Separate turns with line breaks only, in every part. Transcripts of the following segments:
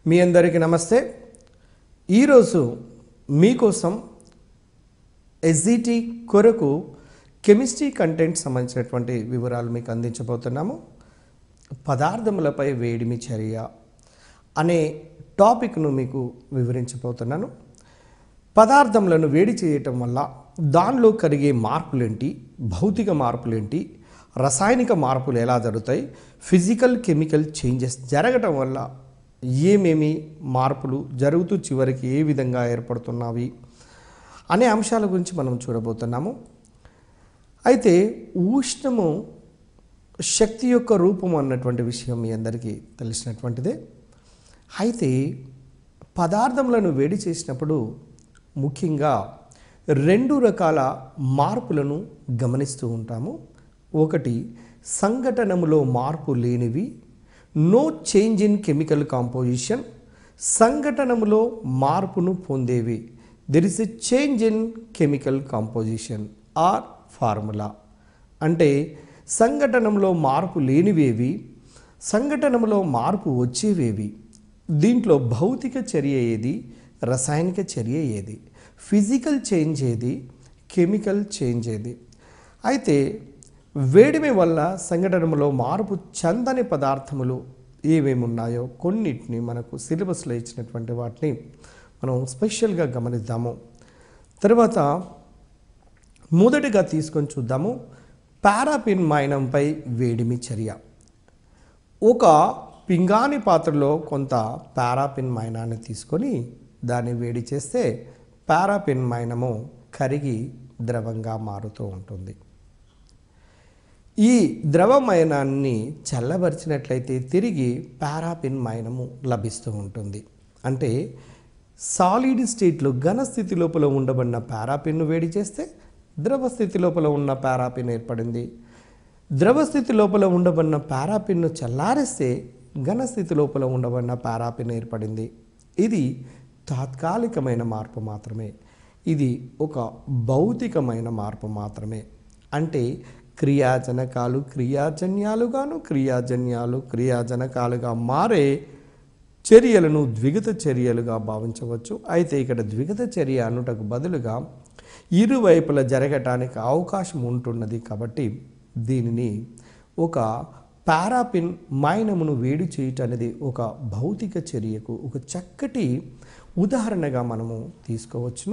మీ అందరికీ నమస్తే ఈరోజు మీకోసం ఎస్జిటి కొరకు కెమిస్ట్రీ కంటెంట్ సంబంధించినటువంటి వివరాలు మీకు అందించబోతున్నాము పదార్థములపై వేడిమి చర్య అనే టాపిక్ను మీకు వివరించబోతున్నాను పదార్థములను వేడి చేయటం వల్ల దానిలో కలిగే మార్పులేంటి భౌతిక మార్పులేంటి రసాయనిక మార్పులు ఎలా జరుగుతాయి ఫిజికల్ కెమికల్ చేంజెస్ జరగటం వల్ల ఏమేమి మార్పులు జరుగుతూ చివరికి ఏ విధంగా ఏర్పడుతున్నవి అనే అంశాల గురించి మనం చూడబోతున్నాము అయితే ఉష్ణము శక్తి యొక్క రూపం అన్నటువంటి విషయం మీ అందరికీ తెలిసినటువంటిదే అయితే పదార్థములను వేడి చేసినప్పుడు ముఖ్యంగా రెండు రకాల మార్పులను గమనిస్తూ ఉంటాము ఒకటి సంఘటనములో మార్పు లేనివి no change in chemical composition సంఘటనములో మార్పును పొందేవి there is a change in chemical composition or formula అంటే సంఘటనలో మార్పు లేనివేవి సంఘటనలో మార్పు వచ్చేవేవి దీంట్లో భౌతిక చర్య ఏది రసాయనిక చర్య ఏది ఫిజికల్ చేంజ్ ఏది కెమికల్ చేంజ్ ఏది అయితే వేడిమి వల్ల సంఘటనలో మార్పు చెందని పదార్థములు ఏమేమి ఉన్నాయో కొన్నిటిని మనకు సిలబస్లో ఇచ్చినటువంటి వాటిని మనం స్పెషల్గా గమనిద్దాము తర్వాత మొదటిగా తీసుకొని చూద్దాము పారాపిన్ మైనంపై వేడిమి చర్య ఒక పింగాణి పాత్రలో కొంత పారాపిన్ మైనాన్ని తీసుకొని దాన్ని వేడి చేస్తే పారాపిన్ మైనము కరిగి ద్రవంగా మారుతూ ఉంటుంది ఈ ద్రవమయనాన్ని చల్లబరిచినట్లయితే తిరిగి పారాపిన్ మైనము లభిస్తూ ఉంటుంది అంటే సాలిడ్ స్టేట్లో ఘన స్థితి లోపల ఉండబడిన పారాపిన్ను వేడి చేస్తే ద్రవ స్థితి లోపల ఉన్న పారాపిన్ ఏర్పడింది ద్రవ స్థితి లోపల ఉండబడిన పారాపిన్ను చల్లారిస్తే ఘన స్థితి లోపల ఉండబడిన పారాపిన్ ఏర్పడింది ఇది తాత్కాలికమైన మార్పు మాత్రమే ఇది ఒక భౌతికమైన మార్పు మాత్రమే అంటే క్రియాజనకాలు క్రియాజన్యాలుగాను క్రియాజన్యాలు క్రియాజనకాలుగా మారే చర్యలను ద్విగత చర్యలుగా భావించవచ్చు అయితే ఇక్కడ ద్విగత చర్య అనుటకు బదులుగా ఇరువైపుల జరగటానికి అవకాశం ఉంటున్నది కాబట్టి దీనిని ఒక పారాపిన్ మైనమును వేడి చేయటం అనేది ఒక భౌతిక చర్యకు ఒక చక్కటి ఉదాహరణగా మనము తీసుకోవచ్చును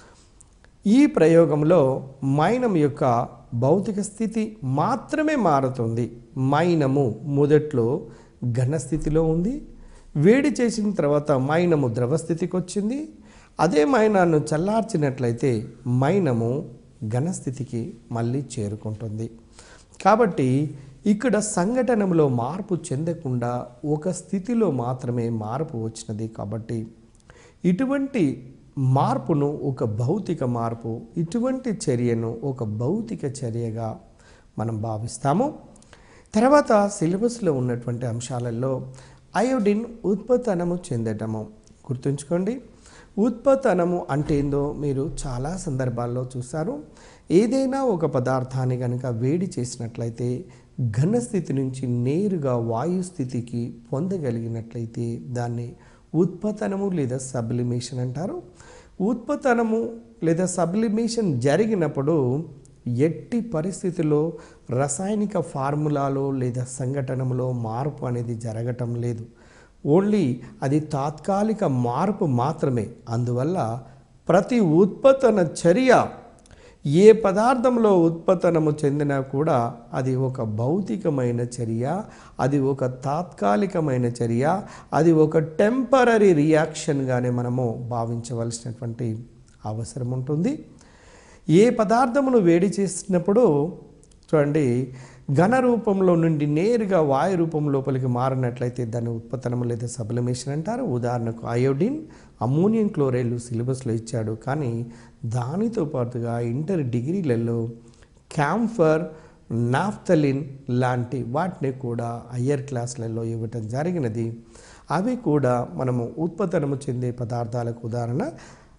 ఈ ప్రయోగంలో మైనం యొక్క భౌతిక స్థితి మాత్రమే మారుతుంది మైనము మొదట్లో ఘనస్థితిలో ఉంది వేడి చేసిన తర్వాత మైనము ద్రవస్థితికి వచ్చింది అదే మైనాన్ని చల్లార్చినట్లయితే మైనము ఘనస్థితికి మళ్ళీ చేరుకుంటుంది కాబట్టి ఇక్కడ సంఘటనలో మార్పు చెందకుండా ఒక స్థితిలో మాత్రమే మార్పు వచ్చినది కాబట్టి ఇటువంటి మార్పును ఒక భౌతిక మార్పు ఇటువంటి చర్యను ఒక భౌతిక చర్యగా మనం భావిస్తాము తర్వాత సిలబస్లో ఉన్నటువంటి అంశాలలో అయోడిన్ ఉత్పత్తనము చెందటము గుర్తుంచుకోండి ఉత్పత్తనము అంటే ఏందో మీరు చాలా సందర్భాల్లో చూస్తారు ఏదైనా ఒక పదార్థాన్ని కనుక వేడి చేసినట్లయితే ఘనస్థితి నుంచి నేరుగా వాయు స్థితికి పొందగలిగినట్లయితే దాన్ని ఉత్పతనము లేదా సబ్లిమేషన్ అంటారు ఉత్పతనము లేదా సబ్లిమేషన్ జరిగినప్పుడు ఎట్టి పరిస్థితిలో రసాయనిక ఫార్ములాలో లేదా సంఘటనలో మార్పు అనేది జరగటం లేదు ఓన్లీ అది తాత్కాలిక మార్పు మాత్రమే అందువల్ల ప్రతి ఉత్పతన చర్య ఏ పదార్థంలో ఉత్పతనము చెందినా కూడా అది ఒక భౌతికమైన చర్య అది ఒక తాత్కాలికమైన చర్య అది ఒక టెంపరీ రియాక్షన్గానే మనము భావించవలసినటువంటి అవసరం ఉంటుంది ఏ పదార్థమును వేడి చేసినప్పుడు చూడండి ఘన రూపంలో నుండి నేరుగా వాయు రూపం లోపలికి మారినట్లయితే దాన్ని ఉత్పత్తనము లేదా సబ్లిమేషన్ అంటారు ఉదాహరణకు అయోడిన్ అమ్మోనియం క్లోరైడ్ సిలబస్లో ఇచ్చాడు కానీ దానితో పాటుగా ఇంటర్ డిగ్రీలలో క్యాంఫర్ నాఫ్తలిన్ లాంటి వాటిని కూడా హయ్యర్ క్లాసులలో ఇవ్వటం జరిగినది అవి కూడా మనము ఉత్పత్తనము చెందే పదార్థాలకు ఉదాహరణ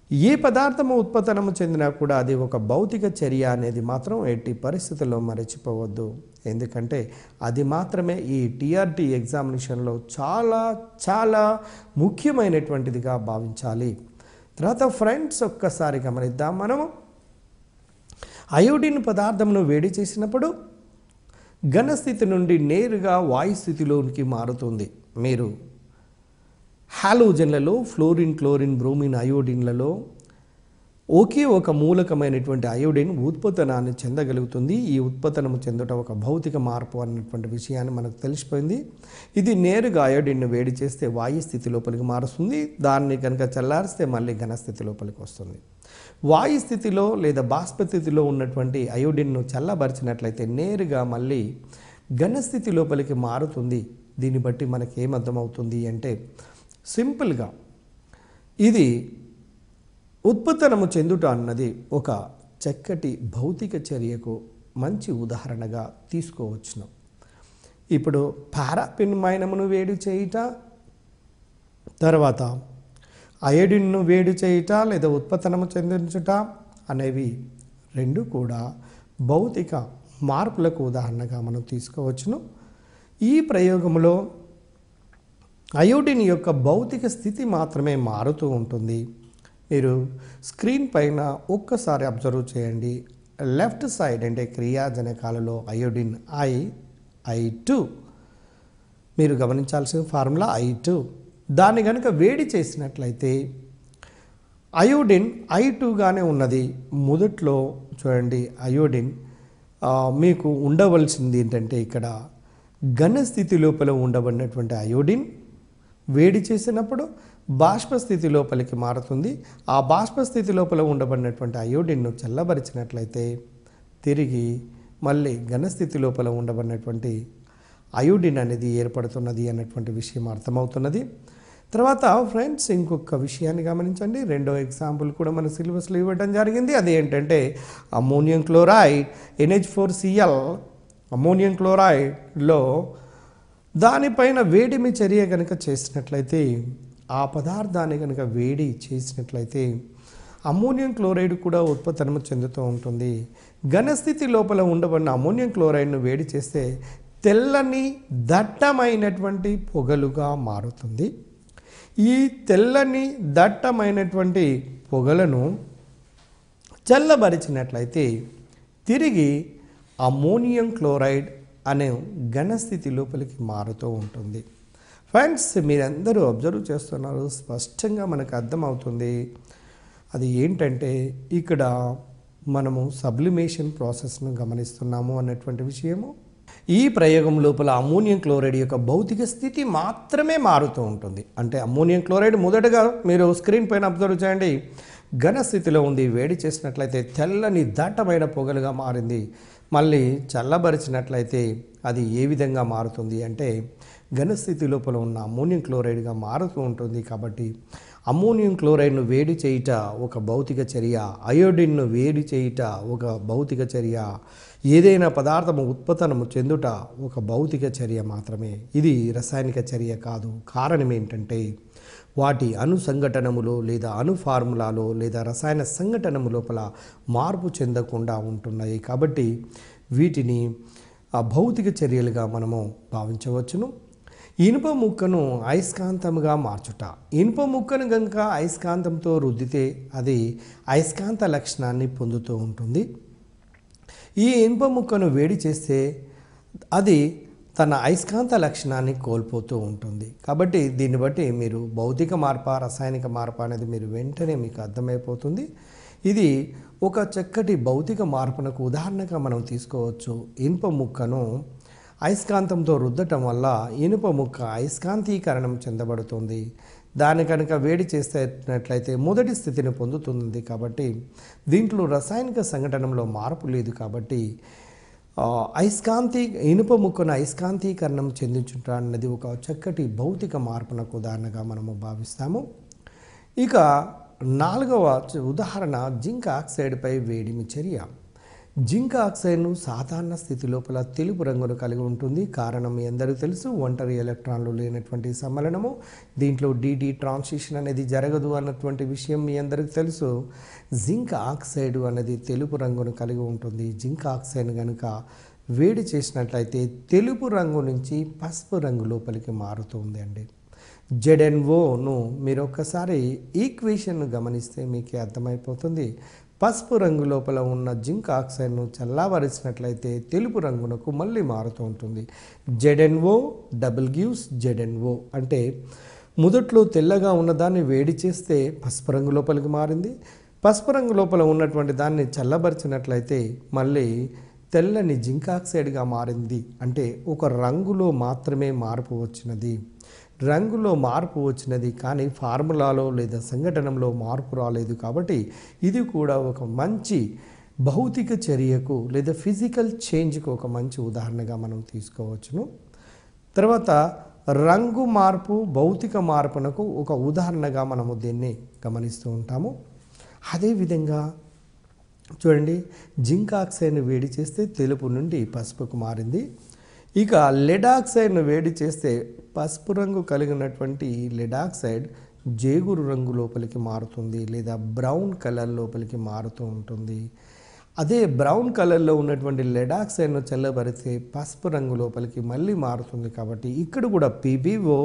ఏ పదార్థము ఉత్పతనము చెందినా కూడా అది ఒక భౌతిక చర్య అనేది మాత్రం ఎట్టి పరిస్థితుల్లో మరచిపోవద్దు ఎందుకంటే అది మాత్రమే ఈ టీఆర్టీ ఎగ్జామినేషన్లో చాలా చాలా ముఖ్యమైనటువంటిదిగా భావించాలి తర్వాత ఫ్రెండ్స్ ఒక్కసారి గమనిద్దాం మనము అయోడిన్ పదార్థమును వేడి చేసినప్పుడు ఘనస్థితి నుండి నేరుగా వాయుస్థితిలోనికి మారుతుంది మీరు హాలోజన్లలో ఫ్లోరిన్ క్లోరిన్ బ్రోమిన్ అయోడిన్లలో ఒకే ఒక మూలకమైనటువంటి అయోడిన్ ఉత్పతనాన్ని చెందగలుగుతుంది ఈ ఉత్పతనము చెందట ఒక భౌతిక మార్పు అన్నటువంటి విషయాన్ని మనకు తెలిసిపోయింది ఇది నేరుగా అయోడిన్ను వేడి చేస్తే వాయు స్థితి లోపలికి మారుస్తుంది దాన్ని కనుక చల్లారిస్తే మళ్ళీ ఘనస్థితి లోపలికి వస్తుంది వాయు స్థితిలో లేదా బాష్ప స్థితిలో ఉన్నటువంటి అయోడిన్ను చల్లబరిచినట్లయితే నేరుగా మళ్ళీ ఘనస్థితి లోపలికి మారుతుంది దీన్ని బట్టి మనకి ఏమర్థమవుతుంది అంటే సింపుల్గా ఇది ఉత్పత్తనము చెందుట అన్నది ఒక చక్కటి భౌతిక చర్యకు మంచి ఉదాహరణగా తీసుకోవచ్చును ఇప్పుడు పారాపిన్మైనమును వేడి చేయుట తర్వాత అయోడిన్ను వేడి చేయుట లేదా ఉత్పత్తనము చెందించుట అనేవి రెండు కూడా భౌతిక మార్పులకు ఉదాహరణగా మనం తీసుకోవచ్చును ఈ ప్రయోగంలో అయోడిన్ యొక్క భౌతిక స్థితి మాత్రమే మారుతూ ఉంటుంది మీరు స్క్రీన్ పైన ఒక్కసారి అబ్జర్వ్ చేయండి లెఫ్ట్ సైడ్ అంటే క్రియాజనకాలలో అయోడిన్ ఐ ఐ టూ మీరు గమనించాల్సిన ఫార్ములా ఐ టూ దాన్ని కనుక వేడి చేసినట్లయితే అయోడిన్ ఐ టూగానే ఉన్నది మొదట్లో చూడండి అయోడిన్ ఆ, మీకు ఉండవలసింది ఏంటంటే ఇక్కడ ఘన స్థితి లోపల ఉండబడినటువంటి అయోడిన్ వేడి చేసినప్పుడు బాష్ప స్థితి లోపలికి మారుతుంది ఆ బాష్ప స్థితి లోపల ఉండబడినటువంటి అయోడిన్ను చల్లబరిచినట్లయితే తిరిగి మళ్ళీ ఘనస్థితి లోపల ఉండబడినటువంటి అయోడిన్ అనేది ఏర్పడుతున్నది అన్నటువంటి విషయం అర్థమవుతున్నది తర్వాత ఫ్రెండ్స్ ఇంకొక విషయాన్ని గమనించండి రెండో ఎగ్జాంపుల్ కూడా మన సిలబస్లో ఇవ్వడం జరిగింది అది ఏంటంటే ammonium chloride NH four CL ammonium క్లోరైడ్లో దానిపైన వేడిమి చర్య కనుక చేసినట్లయితే ఆ పదార్థాన్ని కనుక వేడి చేసినట్లయితే అమోనియం క్లోరైడ్ కూడా ఉత్పత్తనము చెందుతూ ఉంటుంది ఘనస్థితి లోపల ఉండబడిన అమోనియం క్లోరైడ్ను వేడి చేస్తే తెల్లని దట్టమైనటువంటి పొగలుగా మారుతుంది ఈ తెల్లని దట్టమైనటువంటి పొగలను చల్లబరిచినట్లయితే తిరిగి అమోనియం క్లోరైడ్ అనే ఘనస్థితి లోపలికి మారుతూ ఉంటుంది ఫ్రెండ్స్ మీరందరూ అబ్జర్వ్ చేస్తున్నారు స్పష్టంగా మనకు అర్థమవుతుంది అది ఏంటంటే ఇక్కడ మనము సబ్లిమేషన్ ప్రాసెస్ను గమనిస్తున్నాము అన్నటువంటి విషయము ఈ ప్రయోగం లోపల అమోనియం క్లోరైడ్ యొక్క భౌతిక స్థితి మాత్రమే మారుతూ ఉంటుంది అంటే అమోనియం క్లోరైడ్ మొదటగా మీరు స్క్రీన్ పైన అబ్జర్వ్ చేయండి ఘన స్థితిలో ఉంది వేడి చేసినట్లయితే తెల్లని దట్టమైన పొగలుగా మారింది మళ్ళీ చల్లబరిచినట్లయితే అది ఏ విధంగా మారుతుంది అంటే ఘనస్థితి లోపల ఉన్న అమోనియం క్లోరైడ్గా మారుతూ ఉంటుంది కాబట్టి అమోనియం క్లోరైడ్ను వేడి చేయుట ఒక భౌతిక చర్య అయోడిన్ను వేడి చేయుట ఒక భౌతిక చర్య ఏదైనా పదార్థము ఉత్పత్తనము చెందుట ఒక భౌతిక చర్య మాత్రమే ఇది రసాయనిక చర్య కాదు కారణం ఏంటంటే వాటి అణు సంఘటనములో లేదా అణు ఫార్ములాలో లేదా రసాయన సంఘటనము లోపల మార్పు చెందకుండా ఉంటున్నాయి కాబట్టి వీటిని ఆ భౌతిక చర్యలుగా మనము భావించవచ్చును ఇనుప ముక్కను అయస్కాంతముగా మార్చుట ఇనుప ముక్కను కనుక అయస్కాంతంతో రుద్దితే అది అయస్కాంత లక్షణాన్ని పొందుతూ ఉంటుంది ఈ ఇనుప ముక్కను వేడి చేస్తే అది తన అయస్కాంత లక్షణాన్ని కోల్పోతూ ఉంటుంది కాబట్టి దీన్ని బట్టి మీరు భౌతిక మార్ప రసాయనిక మార్పు అనేది మీరు వెంటనే మీకు అర్థమైపోతుంది ఇది ఒక చక్కటి భౌతిక మార్పునకు ఉదాహరణగా మనం తీసుకోవచ్చు ఇనుప ముక్కను అయస్కాంతంతో రుద్దటం వల్ల ఇనుప ముక్క అయస్కాంతీకరణం చెందబడుతుంది దాన్ని కనుక వేడి చేసేటట్లయితే మొదటి స్థితిని పొందుతుంది కాబట్టి దీంట్లో రసాయనిక సంఘటనలో మార్పు లేదు కాబట్టి ఆ, అయస్కాంతి ఇనుప ముక్కను అయస్కాంతీకరణం చెందించుట అన్నది ఒక చక్కటి భౌతిక మార్పునకు ఉదాహరణగా మనము భావిస్తాము ఇక నాలుగవ చ- ఉదాహరణ జింక్ ఆక్సైడ్పై వేడిమి చర్య జింక్ ఆక్సైడ్ను సాధారణ స్థితి లోపల తెలుపు రంగును కలిగి ఉంటుంది కారణం మీ అందరికీ తెలుసు ఒంటరి ఎలక్ట్రాన్లు లేనటువంటి సమ్మేళనము దీంట్లో డిడి ట్రాన్సిషన్ అనేది జరగదు అన్నటువంటి విషయం మీ అందరికీ తెలుసు జింక్ ఆక్సైడ్ అనేది తెలుపు రంగును కలిగి ఉంటుంది జింక్ ఆక్సైడ్ కనుక వేడి చేసినట్లయితే తెలుపు రంగు నుంచి పసుపు రంగు లోపలికి మారుతుంది అండి జెడెన్ఓను మీరు ఒక్కసారి ఈక్వేషన్ను గమనిస్తే మీకు అర్థమైపోతుంది పసుపు రంగు లోపల ఉన్న జింక్ ఆక్సైడ్ను చల్లావరిచినట్లయితే తెలుపు రంగునకు మళ్ళీ మారుతూ ఉంటుంది జెడెన్ఓ డబుల్ గ్యూస్ జెడెన్ఓ అంటే మొదట్లో తెల్లగా ఉన్నదాన్ని వేడి చేస్తే పసుపు రంగు లోపలికి మారింది పసుపు రంగు లోపల ఉన్నటువంటి దాన్ని చల్లబరిచినట్లయితే మళ్ళీ తెల్లని జింక్ ఆక్సైడ్గా మారింది అంటే ఒక రంగులో మాత్రమే మార్పు వచ్చినది రంగులో మార్పు వచ్చినది కానీ ఫార్ములాలో లేదా సంఘటనలో మార్పు రాలేదు కాబట్టి ఇది కూడా ఒక మంచి భౌతిక చర్యకు లేదా ఫిజికల్ చేంజ్కు ఒక మంచి ఉదాహరణగా మనం తీసుకోవచ్చును తర్వాత రంగు మార్పు భౌతిక మార్పునకు ఒక ఉదాహరణగా మనము దీన్ని గమనిస్తూ ఉంటాము అదేవిధంగా చూడండి జింక్ ఆక్సైడ్ను వేడి చేస్తే తెలుపు నుండి పసుపుకు మారింది ఇక లెడ్ ఆక్సైడ్ను వేడి చేస్తే పసుపు రంగు కలిగినటువంటి లెడ్ ఆక్సైడ్ జేగురు రంగు లోపలికి మారుతుంది లేదా బ్రౌన్ కలర్ లోపలికి మారుతూ ఉంటుంది అదే బ్రౌన్ కలర్లో ఉన్నటువంటి లెడ్ ఆక్సైడ్ను చల్లబరిస్తే పసుపు రంగు లోపలికి మళ్ళీ మారుతుంది కాబట్టి ఇక్కడ కూడా పీబీఓ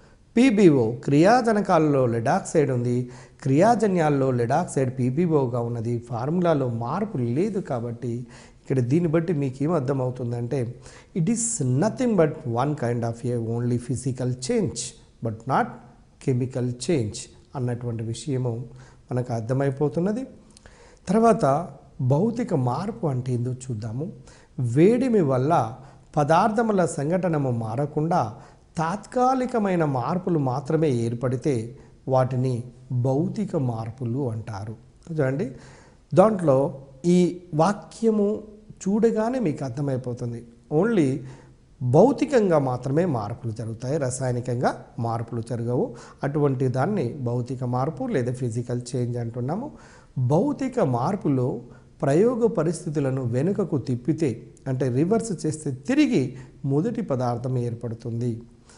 పీబీఓ క్రియాజనకాలలో లెడాక్సైడ్ ఉంది క్రియాజన్యాల్లో లెడాక్సైడ్ పీబీఓగా ఉన్నది ఫార్ములాలో మార్పు లేదు కాబట్టి ఇక్కడ దీన్ని బట్టి మీకు ఏం అర్థమవుతుందంటే it is nothing but one kind of a only physical change but not chemical change అన్నటువంటి విషయము మనకు అర్థమైపోతున్నది తర్వాత భౌతిక మార్పు అంటే ఏందో చూద్దాము వేడిమి వల్ల పదార్థముల సంఘటనము మారకుండా తాత్కాలికమైన మార్పులు మాత్రమే ఏర్పడితే వాటిని భౌతిక మార్పులు అంటారు చూడండి దాంట్లో ఈ వాక్యము చూడగానే మీకు అర్థమైపోతుంది ఓన్లీ భౌతికంగా మాత్రమే మార్పులు జరుగుతాయి రసాయనికంగా మార్పులు జరగవు అటువంటి దాన్ని భౌతిక మార్పు లేదా ఫిజికల్ చేంజ్ అంటున్నాము భౌతిక మార్పులో ప్రయోగ పరిస్థితులను వెనుకకు తిప్పితే అంటే రివర్స్ చేస్తే తిరిగి మొదటి పదార్థం ఏర్పడుతుంది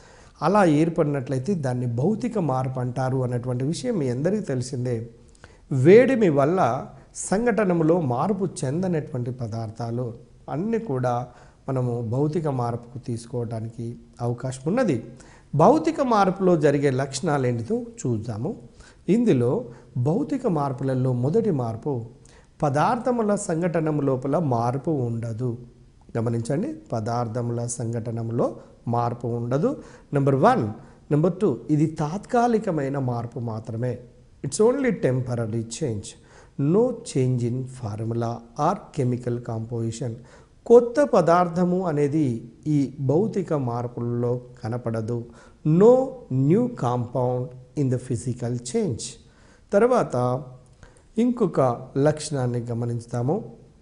అలా ఏర్పడినట్లయితే దాన్ని భౌతిక మార్పు అంటారు అన్నటువంటి విషయం మీ అందరికీ తెలిసిందే వేడిమి వల్ల సంఘటనలో మార్పు చెందనటువంటి పదార్థాలు అన్నీ కూడా మనము భౌతిక మార్పుకు తీసుకోవడానికి అవకాశం ఉన్నది భౌతిక మార్పులో జరిగే లక్షణాలు ఏంటిదో చూద్దాము ఇందులో భౌతిక మార్పులలో మొదటి మార్పు పదార్థముల సంఘటన లోపల మార్పు ఉండదు గమనించండి పదార్థముల సంఘటనలో మార్పు ఉండదు నెంబర్ వన్ నెంబర్ టూ ఇది తాత్కాలికమైన మార్పు మాత్రమే it's only temporary change no change in formula or chemical composition కొత్త పదార్థము అనేది ఈ భౌతిక మార్పులలో కనపడదు no new compound in the physical change తర్వాత ఇంకొక లక్షణాన్ని గమనిస్తాము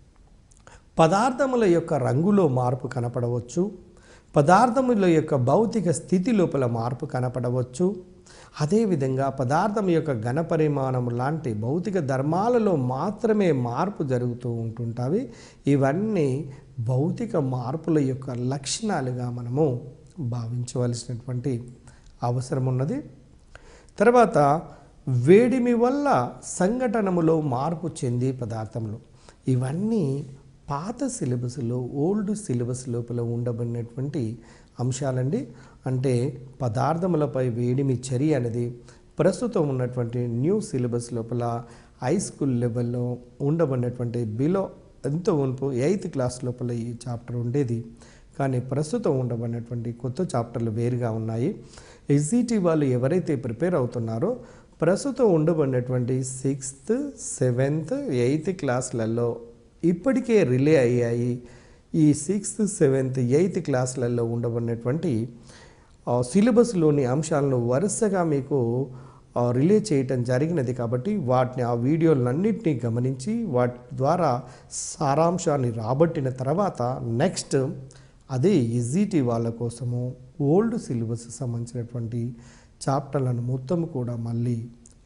పదార్థముల యొక్క రంగులో మార్పు కనపడవచ్చు పదార్థముల యొక్క భౌతిక స్థితి లోపల మార్పు కనపడవచ్చు అదేవిధంగా పదార్థం యొక్క ఘనపరిమాణం లాంటి భౌతిక ధర్మాలలో మాత్రమే మార్పు జరుగుతూ ఉంటుంటావి ఇవన్నీ భౌతిక మార్పుల యొక్క లక్షణాలుగా మనము భావించవలసినటువంటి అవసరం ఉన్నది తర్వాత వేడిమి వల్ల సంఘటనములో మార్పు చెంది పదార్థములు ఇవన్నీ పాత సిలబస్లో ఓల్డ్ సిలబస్ లోపల ఉండబడినటువంటి అంశాలండి అంటే పదార్థములపై వేడిమి చర్య అనేది ప్రస్తుతం ఉన్నటువంటి న్యూ సిలబస్ లోపల హై స్కూల్ లెవెల్లో ఉండబడినటువంటి బిలో ఎంతో ఉంపు ఎయిత్ క్లాస్ లోపల ఈ చాప్టర్ ఉండేది కానీ ప్రస్తుతం ఉండబడినటువంటి కొత్త చాప్టర్లు వేరుగా ఉన్నాయి ఎస్జిటి వాళ్ళు ఎవరైతే ప్రిపేర్ అవుతున్నారో ప్రస్తుతం ఉండబడినటువంటి సిక్స్త్ సెవెంత్ ఎయిత్ క్లాసులలో ఇప్పటికే రిలే అయ్యాయి ఈ సిక్స్త్ సెవెంత్ ఎయిత్ క్లాసులలో ఉండబడినటువంటి ఆ, సిలబస్లోని అంశాలను వరుసగా మీకు ఆ, రిలే చేయటం జరిగినది కాబట్టి వాటిని ఆ వీడియోలన్నింటినీ గమనించి వాటి ద్వారా సారాంశాన్ని రాబట్టిన తర్వాత నెక్స్ట్ అదే ఎస్జిటి వాళ్ళ కోసము ఓల్డ్ సిలబస్ సంబంధించినటువంటి చాప్టర్లను మొత్తం కూడా మళ్ళీ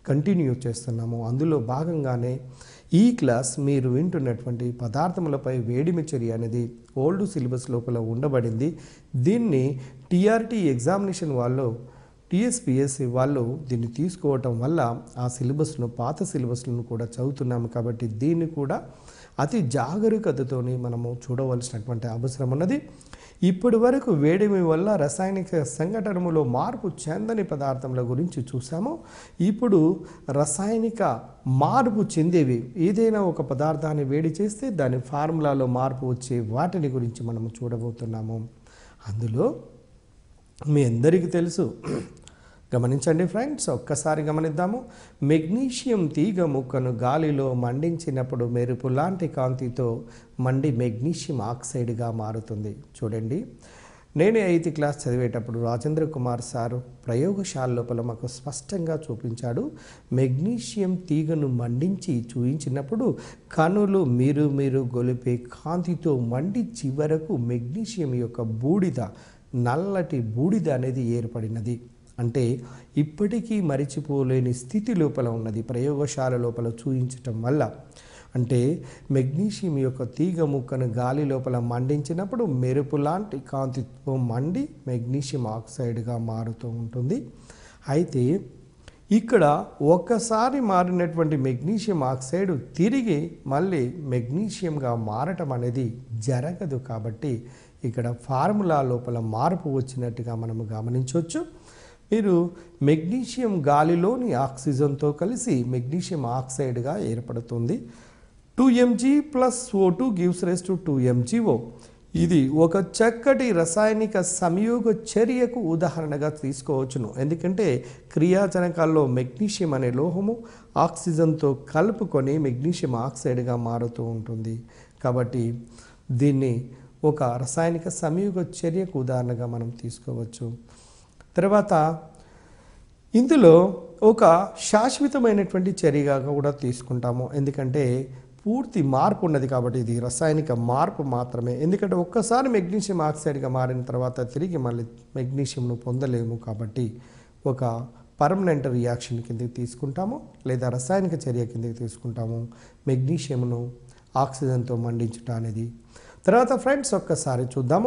కంటిన్యూ చేస్తున్నాము అందులో భాగంగానే ఈ క్లాస్ మీరు వింటున్నటువంటి పదార్థములపై వేడిమి చర్య అనేది ఓల్డ్ సిలబస్ లోపల ఉండబడింది దీన్ని టీఆర్టీ ఎగ్జామినేషన్ వాళ్ళు టీఎస్పిఎస్సి వాళ్ళు దీన్ని తీసుకోవటం వల్ల ఆ సిలబస్ను పాత సిలబస్లను కూడా చదువుతున్నాము కాబట్టి దీన్ని కూడా అతి జాగరూకతతోని మనము చూడవలసినటువంటి అవసరం ఉన్నది ఇప్పటి వరకు వేడిమి వల్ల రసాయనిక సంఘటనములో మార్పు చెందని పదార్థముల గురించి చూసాము ఇప్పుడు రసాయనిక మార్పు చెందేవి ఏదైనా ఒక పదార్థాన్ని వేడి చేస్తే దాని ఫార్ములాలో మార్పు వచ్చే వాటిని గురించి మనము చూడబోతున్నాము అందులో మీ అందరికీ తెలుసు గమనించండి ఫ్రెండ్స్ ఒక్కసారి గమనిద్దాము మెగ్నీషియం తీగ ముక్కను గాలిలో మండించినప్పుడు మెరుపు లాంటి కాంతితో మండి మెగ్నీషియం ఆక్సైడ్గా మారుతుంది చూడండి నేను ఎయిత్ క్లాస్ చదివేటప్పుడు రాజేంద్ర కుమార్ సారు ప్రయోగశాల లోపల మాకు స్పష్టంగా చూపించాడు మెగ్నీషియం తీగను మండించి చూయించినప్పుడు కనులు మీరు మీరు గొలిపే కాంతితో మండి చివరకు మెగ్నీషియం యొక్క బూడిద నల్లటి బూడిద అనేది ఏర్పడినది అంటే ఇప్పటికీ మరిచిపోలేని స్థితి లోపల ఉన్నది ప్రయోగశాల లోపల చూయించటం వల్ల అంటే మెగ్నీషియం యొక్క తీగ ముక్కను గాలి లోపల మండించినప్పుడు మెరుపు లాంటి కాంతితో మండి మెగ్నీషియం ఆక్సైడ్గా మారుతూ ఉంటుంది అయితే ఇక్కడ ఒక్కసారి మారినటువంటి మెగ్నీషియం ఆక్సైడ్ తిరిగి మళ్ళీ మెగ్నీషియంగా మారటం అనేది జరగదు కాబట్టి ఇక్కడ ఫార్ములా లోపల మార్పు వచ్చినట్టుగా మనము గమనించవచ్చు మీరు మెగ్నీషియం గాలిలోని ఆక్సిజన్తో కలిసి మెగ్నీషియం ఆక్సైడ్గా ఏర్పడుతుంది two MG plus O two gives rise to two MGO ఇది ఒక చక్కటి రసాయనిక సంయోగ చర్యకు ఉదాహరణగా తీసుకోవచ్చును ఎందుకంటే క్రియాజనకాల్లో మెగ్నీషియం అనే లోహము ఆక్సిజన్తో కలుపుకొని మెగ్నీషియం ఆక్సైడ్గా మారుతూ ఉంటుంది కాబట్టి దీన్ని ఒక రసాయనిక సంయోగ చర్యకు ఉదాహరణగా మనం తీసుకోవచ్చు తర్వాత ఇందులో ఒక శాశ్వతమైనటువంటి చర్యగా కూడా తీసుకుంటాము ఎందుకంటే పూర్తి మార్పు ఉన్నది కాబట్టి ఇది రసాయనిక మార్పు మాత్రమే ఎందుకంటే ఒక్కసారి మెగ్నీషియం ఆక్సైడ్గా మారిన తర్వాత తిరిగి మళ్ళీ మెగ్నీషియంను పొందలేము కాబట్టి ఒక పర్మనెంట్ రియాక్షన్ కిందకి తీసుకుంటాము లేదా రసాయనిక చర్య కిందకి తీసుకుంటాము మెగ్నీషియంను ఆక్సిజన్తో మండించట అనేది తర్వాత ఫ్రెండ్స్ ఒక్కసారి చూద్దాము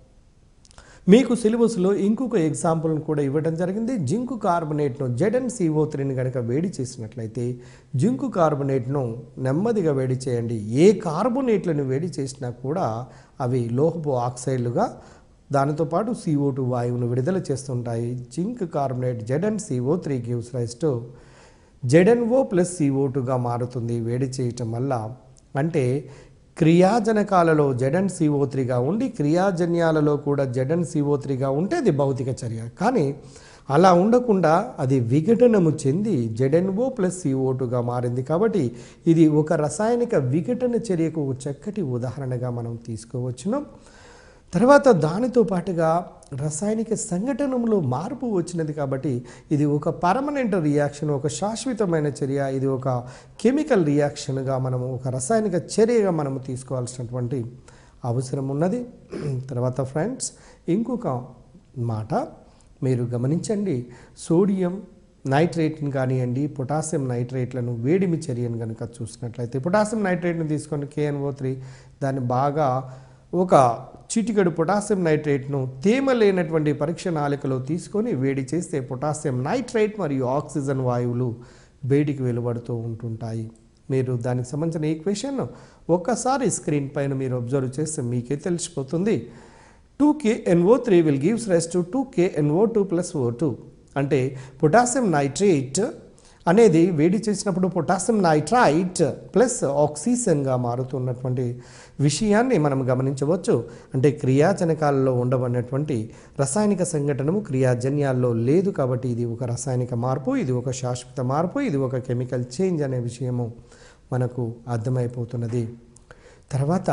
మీకు సిలబస్లో ఇంకొక ఎగ్జాంపుల్ని కూడా ఇవ్వడం జరిగింది జింకు కార్బొనేట్ను జెడన్ సిఓ త్రీని కనుక వేడి చేసినట్లయితే జింకు కార్బొనేట్ను నెమ్మదిగా వేడి చేయండి ఏ కార్బొనేట్లను వేడి చేసినా కూడా అవి లోహపు ఆక్సైడ్లుగా దానితో పాటు సిఓ టూ వాయువును విడుదల చేస్తుంటాయి zinc carbonate ZN CO three gives rise to ZNO plus CO టూగా మారుతుంది వేడి చేయటం వల్ల అంటే క్రియాజనకాలలో జడన్ సిఓ త్రీగా ఉండి క్రియాజన్యాలలో కూడా జడన్ సిఓ త్రీగా ఉంటే అది భౌతిక చర్య కానీ అలా ఉండకుండా అది విఘటనము చెంది జెడెన్ఓ ప్లస్ సిఓ టూగా మారింది కాబట్టి ఇది ఒక రసాయనిక విఘటన చర్యకు ఒక చక్కటి ఉదాహరణగా మనం తీసుకోవచ్చును తర్వాత దానితో పాటుగా రసాయనిక సంఘటనలో మార్పు వచ్చినది కాబట్టి ఇది ఒక పర్మనెంట్ రియాక్షన్ ఒక శాశ్వతమైన చర్య ఇది ఒక కెమికల్ రియాక్షన్గా మనము ఒక రసాయనిక చర్యగా మనము తీసుకోవాల్సినటువంటి అవసరం ఉన్నది తర్వాత ఫ్రెండ్స్ ఇంకొక మాట మీరు గమనించండి సోడియం నైట్రేట్ని కానివ్వండి పొటాషియం నైట్రేట్లను వేడిమి చర్యను కనుక చూసినట్లయితే పొటాషియం నైట్రేట్ని తీసుకొని కేఎన్ఓ త్రీ దాన్ని బాగా ఒక చిటికెడు పొటాషియం నైట్రేట్ను తేమ లేనటువంటి పరీక్ష నాలికలో తీసుకొని వేడి చేస్తే పొటాషియం నైట్రేట్ మరియు ఆక్సిజన్ వాయువులు వేడికి వెలువడుతూ ఉంటుంటాయి మీరు దానికి సంబంధించిన ఈక్వేషన్ ఒక్కసారి స్క్రీన్ పైన మీరు అబ్జర్వ్ చేస్తే మీకే తెలిసిపోతుంది two K NO three will gives rise to two K NO two plus O two అంటే పొటాషియం నైట్రేట్ అనేది వేడి చేసినప్పుడు పొటాషియం నైట్రైట్ ప్లస్ ఆక్సిజన్గా మారుతున్నటువంటి విషయాన్ని మనం గమనించవచ్చు అంటే క్రియాజనకాలలో ఉండబడినటువంటి రసాయనిక సంఘటనము క్రియాజన్యాల్లో లేదు కాబట్టి ఇది ఒక రసాయనిక మార్పు ఇది ఒక శాశ్వత మార్పు ఇది ఒక కెమికల్ చేంజ్ అనే విషయము మనకు అర్థమైపోతున్నది తర్వాత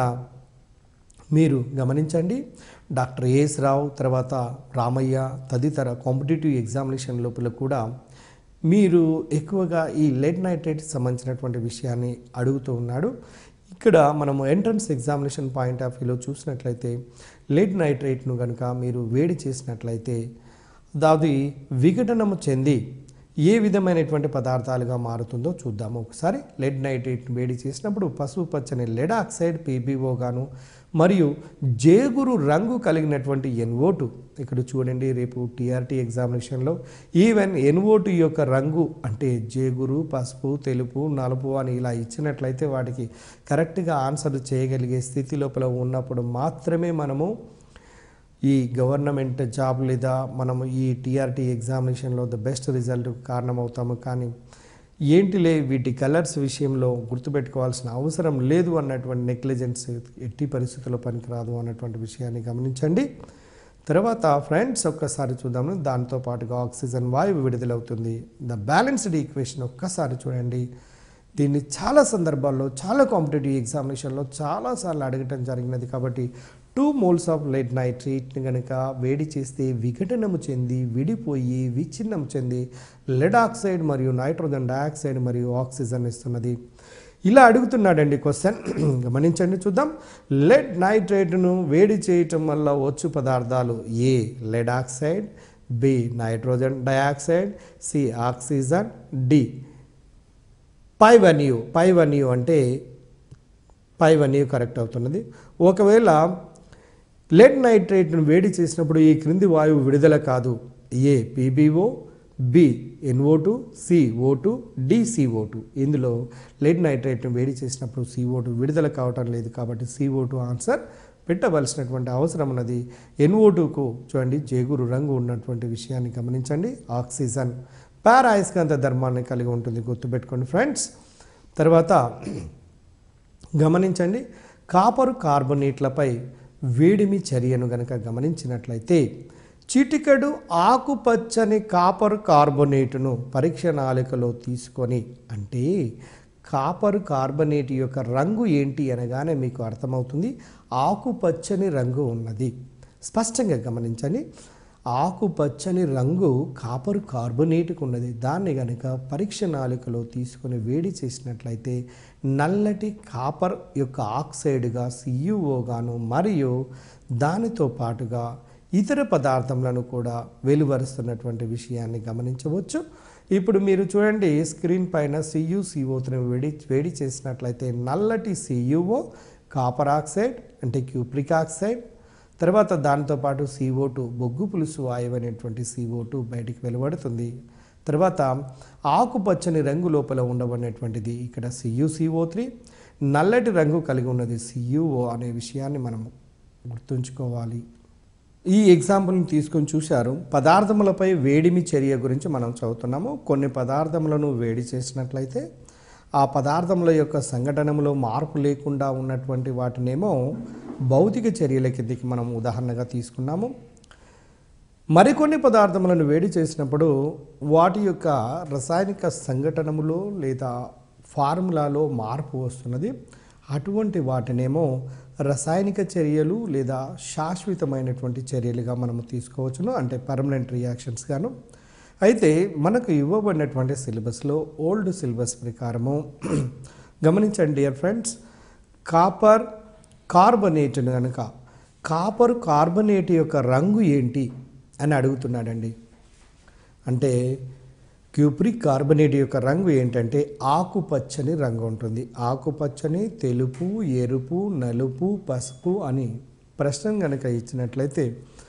మీరు గమనించండి డాక్టర్ ఏఎస్ రావు తర్వాత రామయ్య తదితర కాంపిటేటివ్ ఎగ్జామినేషన్ లోపల కూడా మీరు ఎక్కువగా ఈ లెడ్ నైట్రేట్ సంబంధించినటువంటి విషయాన్ని అడుగుతూ ఉన్నాడు ఇక్కడ మనము ఎంట్రన్స్ ఎగ్జామినేషన్ పాయింట్ ఆఫ్ వ్యూలో చూసినట్లయితే లెడ్ నైట్రేట్ను కనుక మీరు వేడి చేసినట్లయితే దాది విఘటనము చెంది ఏ విధమైనటువంటి పదార్థాలుగా మారుతుందో చూద్దాము ఒకసారి లెడ్ నైట్రేట్ వేడి చేసినప్పుడు పసుపు పచ్చని లెడ్ ఆక్సైడ్ పీబీఓ గాను మరియు జేగురు రంగు కలిగినటువంటి ఎన్ఓటు ఇక్కడ చూడండి రేపు టీఆర్టీ ఎగ్జామినేషన్లో ఈవెన్ ఎన్ఓటు యొక్క రంగు అంటే జేగురు పసుపు తెలుపు నలుపు అని ఇలా ఇచ్చినట్లయితే వాటికి కరెక్ట్గా ఆన్సర్ చేయగలిగే స్థితి లోపల ఉన్నప్పుడు మాత్రమే మనము ఈ గవర్నమెంట్ జాబ్ లేదా మనము ఈ టీఆర్టీ ఎగ్జామినేషన్లో ద బెస్ట్ రిజల్ట్ కారణమవుతాము కానీ ఏంటిలే వీటి కలర్స్ విషయంలో గుర్తుపెట్టుకోవాల్సిన అవసరం లేదు అన్నటువంటి నెగ్లిజెన్స్ ఎట్టి పరిస్థితుల్లో పనికిరాదు అన్నటువంటి విషయాన్ని గమనించండి తర్వాత ఫ్రెండ్స్ ఒక్కసారి చూద్దాము దాంతో పాటుగా ఆక్సిజన్ వాయువు విడుదలవుతుంది ద బ్యాలెన్స్డ్ ఈక్వేషన్ ఒక్కసారి చూడండి దీన్ని చాలా సందర్భాల్లో చాలా కాంపిటేటివ్ ఎగ్జామినేషన్లో చాలాసార్లు అడగటం జరిగినది కాబట్టి టూ మోల్స్ ఆఫ్ లెడ్ నైట్రేట్ని కనుక వేడి చేస్తే విఘటనము చెంది విడిపోయి విచ్ఛిన్నం చెంది లెడ్ ఆక్సైడ్ మరియు నైట్రోజన్ డయాక్సైడ్ మరియు ఆక్సిజన్ ఇస్తున్నది ఇలా అడుగుతున్నాడండి క్వశ్చన్ గమనించండి చూద్దాం లెడ్ నైట్రేట్ను వేడి చేయటం వల్ల వచ్చు పదార్థాలు A lead oxide B nitrogen dioxide C oxygen D పైవన్యూ పైవన్యూ అంటే పైవన్యూ కరెక్ట్ అవుతున్నది ఒకవేళ లెడ్ నైట్రేట్ను వేడి చేసినప్పుడు ఈ క్రింది వాయువు విడుదల కాదు A PBO B NO two C O two D CO two ఇందులో లెడ్ నైట్రేట్ను వేడి చేసినప్పుడు సిఓ టూ విడుదల కావటం లేదు కాబట్టి సిఓ టూ ఆన్సర్ పెట్టవలసినటువంటి అవసరం ఉన్నది ఎన్ఓ టూకు చూడండి జేగురు రంగు ఉన్నటువంటి విషయాన్ని గమనించండి ఆక్సిజన్ పారాయస్కాంత ధర్మాన్ని కలిగి ఉంటుంది గుర్తుపెట్టుకోండి ఫ్రెండ్స్ తర్వాత గమనించండి కాపరు కార్బోనేట్లపై వేడిమి చర్యను గనక గమనించినట్లయితే చిటికెడు ఆకుపచ్చని కాపర్ కార్బోనేటును పరీక్ష నాలికలో తీసుకొని అంటే కాపర్ కార్బోనేట్ యొక్క రంగు ఏంటి అనగానే మీకు అర్థమవుతుంది ఆకుపచ్చని రంగు ఉన్నది స్పష్టంగా గమనించండి ఆకుపచ్చని రంగు కాపరు కార్బోనేట్కు ఉన్నది దాన్ని కనుక పరీక్ష నాలికలో తీసుకొని వేడి చేసినట్లయితే నల్లటి కాపర్ యొక్క ఆక్సైడ్గా సియుఓగాను మరియు దానితో పాటుగా ఇతర పదార్థములను కూడా వెలువరుస్తున్నటువంటి విషయాన్ని గమనించవచ్చు ఇప్పుడు మీరు చూడండి స్క్రీన్ పైన సియుసిఓతో వేడి వేడి చేసినట్లయితే నల్లటి సియుఓ కాపర్ ఆక్సైడ్ అంటే క్యూప్రిక్ ఆక్సైడ్ తర్వాత దాంతోపాటు సిఓ టూ బొగ్గు పులుసు వాయువు అనేటువంటి సిఓ టూ బయటికి వెలువడుతుంది తర్వాత ఆకుపచ్చని రంగు లోపల ఉండబడినటువంటిది ఇక్కడ సియుసిఓ త్రీ నల్లటి రంగు కలిగి ఉన్నది సియుఓ అనే విషయాన్ని మనం గుర్తుంచుకోవాలి ఈ ఎగ్జాంపుల్ని తీసుకొని చూశారు పదార్థములపై వేడిమి చర్య గురించి మనం చదువుతున్నాము కొన్ని పదార్థములను వేడి చేసినట్లయితే ఆ పదార్థముల యొక్క సంఘటనలో మార్పు లేకుండా ఉన్నటువంటి వాటినేమో భౌతిక చర్యల కిందికి మనం ఉదాహరణగా తీసుకున్నాము మరికొన్ని పదార్థములను వేడి చేసినప్పుడు వాటి యొక్క రసాయనిక సంఘటనములో లేదా ఫార్ములాలో మార్పు వస్తున్నది అటువంటి వాటినేమో రసాయనిక చర్యలు లేదా శాశ్వతమైనటువంటి చర్యలుగా మనము తీసుకోవచ్చును అంటే పర్మనెంట్ రియాక్షన్స్ గాను అయితే మనకు ఇవ్వబడినటువంటి సిలబస్లో ఓల్డ్ సిలబస్ ప్రకారము గమనించండి డియర్ ఫ్రెండ్స్ కాపర్ కార్బనేట్ను కనుక కాపర్ కార్బనేట్ యొక్క రంగు ఏంటి అని అడుగుతున్నాడండి అంటే క్యూప్రిక్ కార్బనేట్ యొక్క రంగు ఏంటంటే ఆకుపచ్చని రంగు ఉంటుంది ఆకుపచ్చని తెలుపు ఎరుపు నలుపు పసుపు అని ప్రశ్న కనుక ఇచ్చినట్లయితే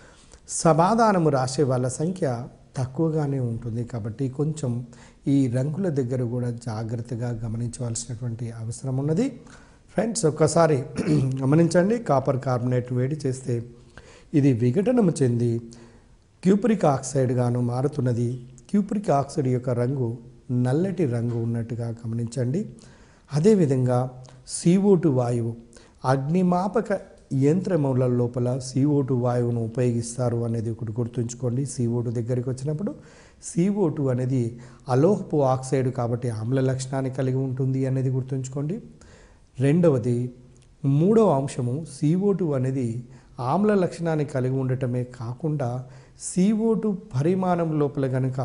సమాధానము రాసే వాళ్ళ సంఖ్య తక్కువగానే ఉంటుంది కాబట్టి కొంచెం ఈ రంగుల దగ్గర కూడా జాగ్రత్తగా గమనించవలసినటువంటి అవసరం ఉన్నది ఫ్రెండ్స్ ఒక్కసారి గమనించండి కాపర్ కార్బోనేట్ వేడి చేస్తే ఇది విఘటనము చెంది క్యూప్రిక్ ఆక్సైడ్ గాను మారుతున్నది క్యూప్రిక్ ఆక్సైడ్ యొక్క రంగు నల్లటి రంగు ఉన్నట్టుగా గమనించండి అదేవిధంగా CO2 వాయువు అగ్నిమాపక యంత్రముల లోపల CO2 వాయువును ఉపయోగిస్తారు అనేది ఒకటి గుర్తుంచుకోండి CO2 దగ్గరికి వచ్చినప్పుడు CO2 అనేది అలోహపు ఆక్సైడ్ కాబట్టి ఆమ్ల లక్షణాన్ని కలిగి ఉంటుంది అనేది గుర్తుంచుకోండి రెండవది మూడవ అంశము CO2 అనేది ఆమ్ల లక్షణాన్ని కలిగి ఉండటమే కాకుండా CO2 పరిమాణం లోపల కనుక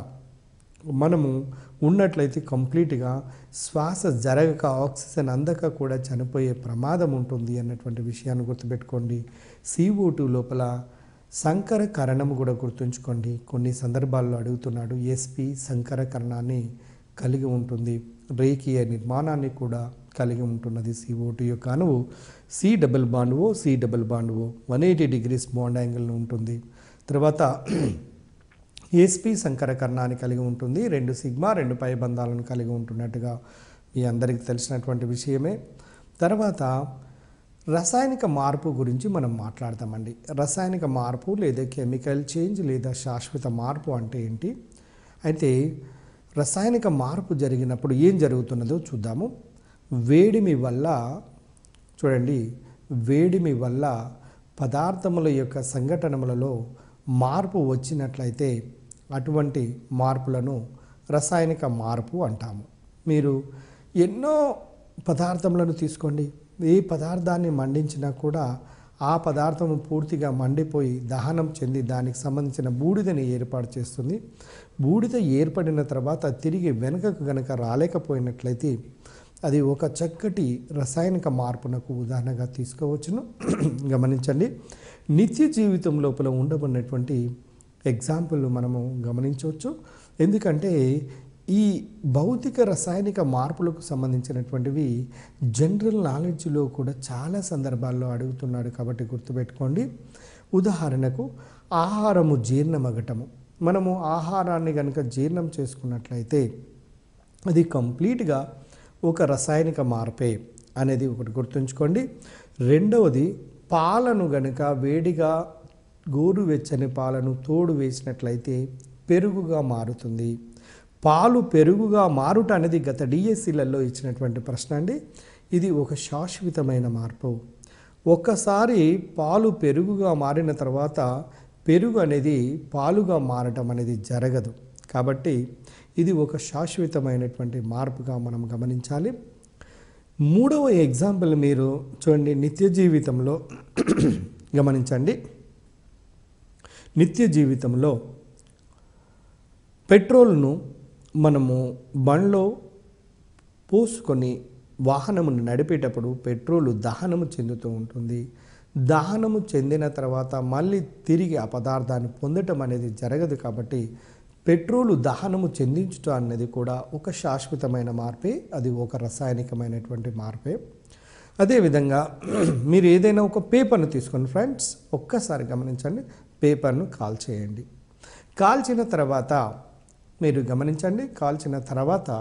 మనము ఉన్నట్లయితే కంప్లీట్గా శ్వాస జరగక ఆక్సిజన్ అందక కూడా చనిపోయే ప్రమాదం ఉంటుంది అన్నటువంటి విషయాన్ని గుర్తుపెట్టుకోండి CO2 లోపల సంకర కరణం కూడా గుర్తుంచుకోండి కొన్ని సందర్భాల్లో అడుగుతున్నాడు ఎస్పి సంకర కరణాన్ని కలిగి ఉంటుంది రేఖీయ నిర్మాణాన్ని కూడా కలిగి ఉంటున్నది సిఓటి యొక్క అణువు C double bond O C double bond O one eighty degrees bond angle ఉంటుంది తర్వాత ఎస్పి సంకర కర్ణాన్ని కలిగి ఉంటుంది రెండు సిగ్మా రెండు పై బంధాలను కలిగి ఉంటున్నట్టుగా మీ అందరికీ తెలిసినటువంటి విషయమే తర్వాత రసాయనిక మార్పు గురించి మనం మాట్లాడతామండి రసాయనిక మార్పు లేదా కెమికల్ చేంజ్ లేదా శాశ్వత మార్పు అంటే ఏంటి అయితే రసాయనిక మార్పు జరిగినప్పుడు ఏం జరుగుతున్నదో చూద్దాము వేడిమి వల్ల చూడండి వేడిమి వల్ల పదార్థముల యొక్క సంఘటనములలో మార్పు వచ్చినట్లయితే అటువంటి మార్పులను రసాయనిక మార్పు అంటాము మీరు ఎన్నో పదార్థములను తీసుకోండి ఏ పదార్థాన్ని మండించినా కూడా ఆ పదార్థం పూర్తిగా మండిపోయి దహనం చెంది దానికి సంబంధించిన బూడిదని ఏర్పాటు చేస్తుంది బూడిద ఏర్పడిన తర్వాత తిరిగి వెనుకకు గనక రాలేకపోయినట్లయితే అది ఒక చక్కటి రసాయనిక మార్పునకు ఉదాహరణగా తీసుకోవచ్చును గమనించండి నిత్య జీవితం లోపల ఉండబడినటువంటి ఎగ్జాంపుల్ మనము గమనించవచ్చు ఎందుకంటే ఈ భౌతిక రసాయనిక మార్పులకు సంబంధించినటువంటివి జనరల్ నాలెడ్జ్లో కూడా చాలా సందర్భాల్లో అడుగుతున్నాడు కాబట్టి గుర్తుపెట్టుకోండి ఉదాహరణకు ఆహారము జీర్ణమగటము మనము ఆహారాన్ని కనుక జీర్ణం చేసుకున్నట్లయితే అది కంప్లీట్గా ఒక రసాయనిక మార్పే అనేది ఒకటి గుర్తుంచుకోండి రెండవది పాలను గనుక వేడిగా గోరువెచ్చని పాలను తోడు వేసినట్లయితే పెరుగుగా మారుతుంది పాలు పెరుగుగా మారుట అనేది గత డిఎస్సీలలో ఇచ్చినటువంటి ప్రశ్న అండి ఇది ఒక శాశ్వతమైన మార్పు ఒక్కసారి పాలు పెరుగుగా మారిన తర్వాత పెరుగు అనేది పాలుగా మారటం అనేది జరగదు కాబట్టి ఇది ఒక శాశ్వతమైనటువంటి మార్పుగా మనం గమనించాలి మూడవ ఎగ్జాంపుల్ మీరు చూడండి నిత్య జీవితంలో గమనించండి నిత్య జీవితంలో పెట్రోల్ను మనము బండ్లో పోసుకొని వాహనమును నడిపేటప్పుడు పెట్రోల్ దహనము చెందుతూ ఉంటుంది దహనము చెందిన తర్వాత మళ్ళీ తిరిగి ఆ పదార్థాన్ని పొందటం అనేది జరగదు కాబట్టి పెట్రోలు దహనము చెందించుట అనేది కూడా ఒక శాశ్వతమైన మార్పే అది ఒక రసాయనికమైనటువంటి మార్పే అదేవిధంగా మీరు ఏదైనా ఒక పేపర్ను తీసుకోండి ఫ్రెండ్స్ ఒక్కసారి గమనించండి పేపర్ను కాల్ చేయండి కాల్చిన తర్వాత మీరు గమనించండి కాల్చిన తర్వాత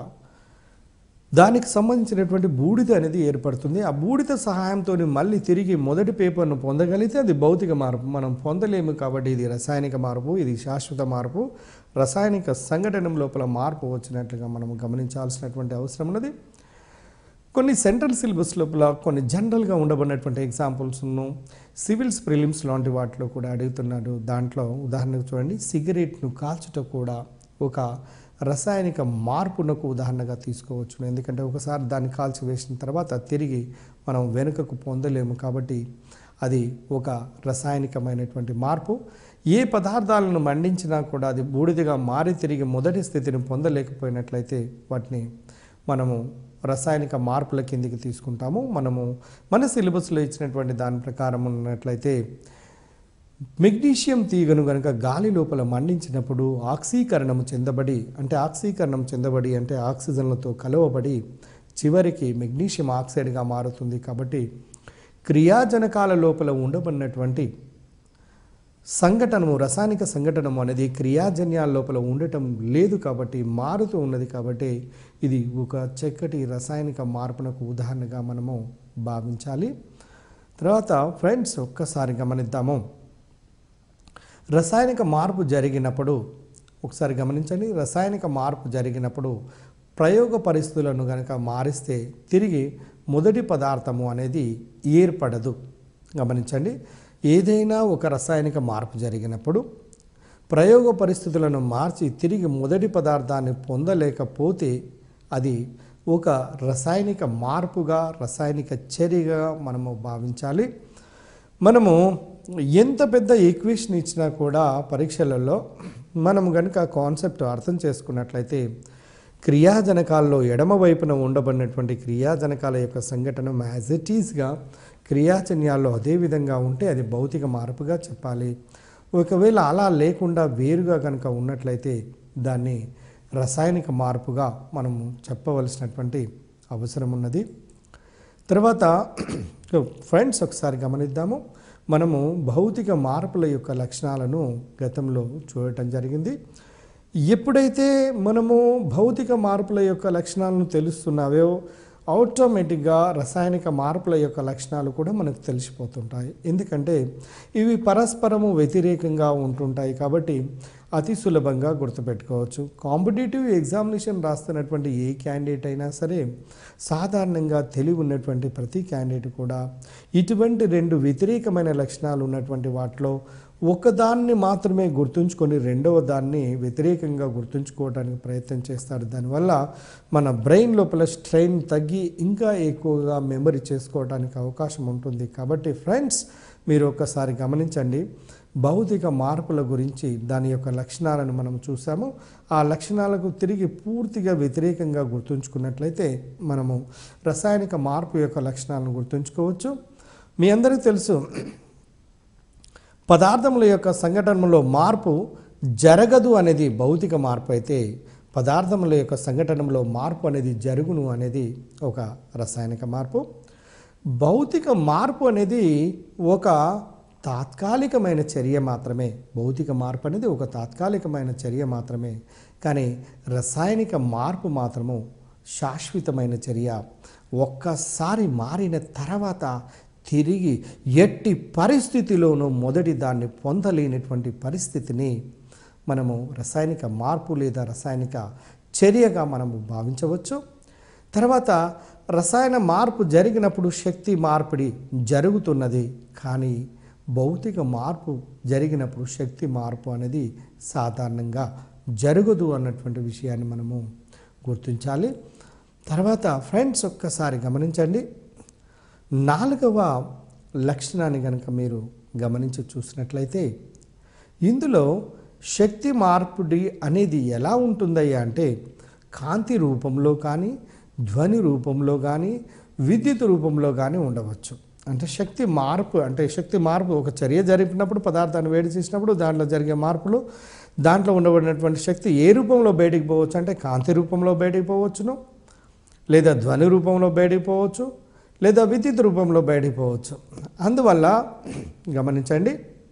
దానికి సంబంధించినటువంటి బూడిద అనేది ఏర్పడుతుంది ఆ బూడిద సహాయంతో మళ్ళీ తిరిగి మొదటి పేపర్ను పొందగలిగితే అది భౌతిక మార్పు మనం పొందలేము కాబట్టి ఇది రసాయనిక మార్పు ఇది శాశ్వత మార్పు రసాయనిక సంఘటన లోపల మార్పు వచ్చినట్లుగా మనం గమనించాల్సినటువంటి అవసరం ఉన్నది కొన్ని సెంట్రల్ సిలబస్ లోపల కొన్ని జనరల్గా ఉండబడినటువంటి ఎగ్జాంపుల్స్ను సివిల్స్ ప్రిలిమ్స్ లాంటి వాటిలో కూడా అడుగుతున్నాడు దాంట్లో ఉదాహరణకు చూడండి సిగరెట్ను కాల్చుట కూడా ఒక రసాయనిక మార్పునకు ఉదాహరణగా తీసుకోవచ్చు ఎందుకంటే ఒకసారి దాన్ని కాల్చి వేసిన తర్వాత తిరిగి మనం వెనుకకు పొందలేము కాబట్టి అది ఒక రసాయనికమైనటువంటి మార్పు ఏ పదార్థాలను మండించినా కూడా అది బూడిదగా మారి తిరిగి మొదటి స్థితిని పొందలేకపోయినట్లయితే వాటిని మనము రసాయనిక మార్పుల కిందికి తీసుకుంటాము మనము మన సిలబస్లో ఇచ్చినటువంటి దాని ప్రకారం ఉన్నట్లయితే మెగ్నీషియం తీగను కనుక గాలి లోపల మండించినప్పుడు ఆక్సీకరణం చెందబడి అంటే ఆక్సీకరణం చెందబడి అంటే ఆక్సిజన్లతో కలవబడి చివరికి మెగ్నీషియం ఆక్సైడ్గా మారుతుంది కాబట్టి క్రియాజనకాల లోపల ఉండబడినటువంటి సంఘటనము రసాయనిక సంఘటనము అనేది క్రియాజన్యాల లోపల ఉండటం లేదు కాబట్టి మారుతూ ఉన్నది కాబట్టి ఇది ఒక చక్కటి రసాయనిక మార్పునకు ఉదాహరణగా మనము భావించాలి తర్వాత ఫ్రెండ్స్ ఒక్కసారి గమనిద్దాము రసాయనిక మార్పు జరిగినప్పుడు ఒకసారి గమనించండి రసాయనిక మార్పు జరిగినప్పుడు ప్రయోగ పరిస్థితులను కనుక మారిస్తే తిరిగి మొదటి పదార్థము అనేది ఏర్పడదు గమనించండి ఏదైనా ఒక రసాయనిక మార్పు జరిగినప్పుడు ప్రయోగ పరిస్థితులను మార్చి తిరిగి మొదటి పదార్థాన్ని పొందలేకపోతే అది ఒక రసాయనిక మార్పుగా రసాయనిక చర్యగా మనము భావించాలి మనము ఎంత పెద్ద ఈక్వేషన్ ఇచ్చినా కూడా పరీక్షలలో మనం కనుక కాన్సెప్ట్ అర్థం చేసుకున్నట్లయితే క్రియాజనకాల్లో ఎడమ వైపున ఉండబడినటువంటి క్రియాజనకాల యొక్క సంఘటన యాజ్ ఇట్ ఈస్గా క్రియాజన్యాల్లో అదే విధంగా ఉంటే అది భౌతిక మార్పుగా చెప్పాలి ఒకవేళ అలా లేకుండా వేరుగా కనుక ఉన్నట్లయితే దాన్ని రసాయనిక మార్పుగా మనము చెప్పవలసినటువంటి అవసరం ఉన్నది తర్వాత ఫ్రెండ్స్ ఒకసారి గమనిద్దాము మనము భౌతిక మార్పుల యొక్క లక్షణాలను గతంలో చూడటం జరిగింది ఎప్పుడైతే మనము భౌతిక మార్పుల యొక్క లక్షణాలను తెలుస్తున్నావో ఆటోమేటిక్గా రసాయనిక మార్పుల యొక్క లక్షణాలు కూడా మనకు తెలిసిపోతుంటాయి ఎందుకంటే ఇవి పరస్పరము వ్యతిరేకంగా ఉంటుంటాయి కాబట్టి అతి సులభంగా గుర్తుపెట్టుకోవచ్చు కాంపిటేటివ్ ఎగ్జామినేషన్ రాస్తున్నటువంటి ఏ క్యాండిడేట్ అయినా సరే సాధారణంగా తెలివి ఉన్నటువంటి ప్రతి క్యాండిడేట్ కూడా ఇటువంటి రెండు వ్యతిరేకమైన లక్షణాలు ఉన్నటువంటి వాటిలో ఒకదాన్ని మాత్రమే గుర్తుంచుకొని రెండవ దాన్ని వ్యతిరేకంగా గుర్తుంచుకోవడానికి ప్రయత్నం చేస్తాడు దానివల్ల మన బ్రెయిన్ లోపల స్ట్రెయిన్ తగ్గి ఇంకా ఎక్కువగా మెమరీ చేసుకోవడానికి అవకాశం ఉంటుంది కాబట్టి ఫ్రెండ్స్ మీరు ఒకసారి గమనించండి భౌతిక మార్పుల గురించి దాని యొక్క లక్షణాలను మనం చూసాము ఆ లక్షణాలకు తిరిగి పూర్తిగా వ్యతిరేకంగా గుర్తుంచుకున్నట్లయితే మనము రసాయనిక మార్పు యొక్క లక్షణాలను గుర్తుంచుకోవచ్చు మీ అందరికీ తెలుసు పదార్థముల యొక్క సంఘటనలో మార్పు జరగదు అనేది భౌతిక మార్పు అయితే పదార్థముల యొక్క సంఘటనలో మార్పు అనేది జరుగును అనేది ఒక రసాయనిక మార్పు భౌతిక మార్పు అనేది ఒక తాత్కాలికమైన చర్య మాత్రమే భౌతిక మార్పు అనేది ఒక తాత్కాలికమైన చర్య మాత్రమే కానీ రసాయనిక మార్పు మాత్రము శాశ్వతమైన చర్య ఒక్కసారి మారిన తర్వాత తిరిగి ఎట్టి పరిస్థితిలోనూ మొదటి దాన్ని పొందలేనటువంటి పరిస్థితిని మనము రసాయనిక మార్పు లేదా రసాయనిక చర్యగా మనము భావించవచ్చు తర్వాత రసాయన మార్పు జరిగినప్పుడు శక్తి మార్పిడి జరుగుతున్నది కానీ భౌతిక మార్పు జరిగినప్పుడు శక్తి మార్పు అనేది సాధారణంగా జరగదు అన్నటువంటి విషయాన్ని మనము గుర్తించాలి తర్వాత ఫ్రెండ్స్ ఒక్కసారి గమనించండి నాలుగవ లక్షణాన్ని కనుక మీరు గమనించి చూసినట్లయితే ఇందులో శక్తి మార్పిడి అనేది ఎలా ఉంటుందయ్యా అంటే కాంతి రూపంలో కానీ ధ్వని రూపంలో కానీ విద్యుత్ రూపంలో కానీ ఉండవచ్చు అంటే శక్తి మార్పు అంటే శక్తి మార్పు ఒక చర్య జరిపినప్పుడు పదార్థాన్ని వేడి చేసినప్పుడు దాంట్లో జరిగే మార్పులు దాంట్లో ఉండబడినటువంటి శక్తి ఏ రూపంలో బయటికి పోవచ్చు అంటే కాంతి రూపంలో బయటికి పోవచ్చును లేదా ధ్వని రూపంలో బయటికి పోవచ్చు లేదా విద్యుత్ రూపంలో బయటికి పోవచ్చు అందువల్ల గమనించండి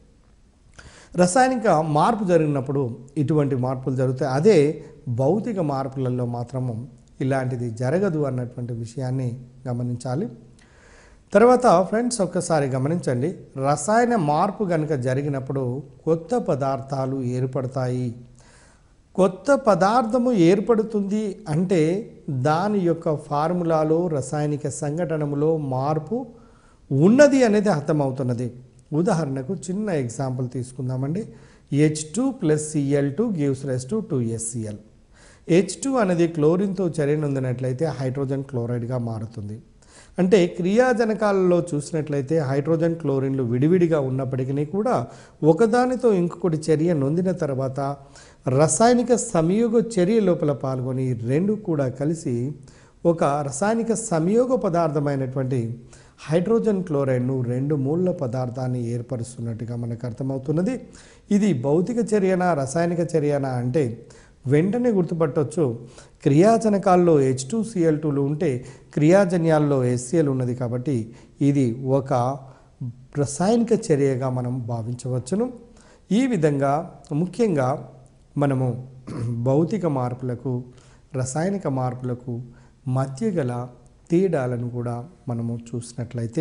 రసాయనిక మార్పు జరిగినప్పుడు ఇటువంటి మార్పులు జరుగుతాయి అదే భౌతిక మార్పులలో మాత్రము ఇలాంటిది జరగదు అన్నటువంటి విషయాన్ని గమనించాలి తర్వాత ఫ్రెండ్స్ ఒక్కసారి గమనించండి రసాయన మార్పు కనుక జరిగినప్పుడు కొత్త పదార్థాలు ఏర్పడతాయి కొత్త పదార్థము ఏర్పడుతుంది అంటే దాని యొక్క ఫార్ములాలో రసాయనిక సంఘటనలో మార్పు ఉన్నది అనేది అర్థమవుతున్నది ఉదాహరణకు చిన్న ఎగ్జాంపుల్ తీసుకుందామండి H two plus CL two gives rise to two HCL H two అనేది క్లోరిన్తో చర్య నొందినట్లయితే హైడ్రోజన్ క్లోరైడ్గా మారుతుంది అంటే క్రియాజనకాలలో చూసినట్లయితే హైడ్రోజన్ క్లోరిన్లు విడివిడిగా ఉన్నప్పటికీ కూడా ఒకదానితో ఇంకొకటి చర్య నొందిన తర్వాత రసాయనిక సంయోగ చర్య లోపల పాల్గొని ఈ రెండు కూడా కలిసి ఒక రసాయనిక సంయోగ పదార్థమైనటువంటి హైడ్రోజన్ క్లోరైడ్ను రెండు మూల పదార్థాన్ని ఏర్పరుస్తున్నట్టుగా మనకు అర్థమవుతున్నది ఇది భౌతిక చర్యనా రసాయనిక చర్యనా అంటే వెంటనే గుర్తుపట్టవచ్చు క్రియాజనకాల్లో హెచ్ టూ సిఎల్ టూలు ఉంటే క్రియాజన్యాల్లో ఎస్సిఎల్ ఉన్నది కాబట్టి ఇది ఒక రసాయనిక చర్యగా మనం భావించవచ్చును ఈ విధంగా ముఖ్యంగా మనము భౌతిక మార్పులకు రసాయనిక మార్పులకు మధ్య గల తేడాలను కూడా మనము చూసినట్లయితే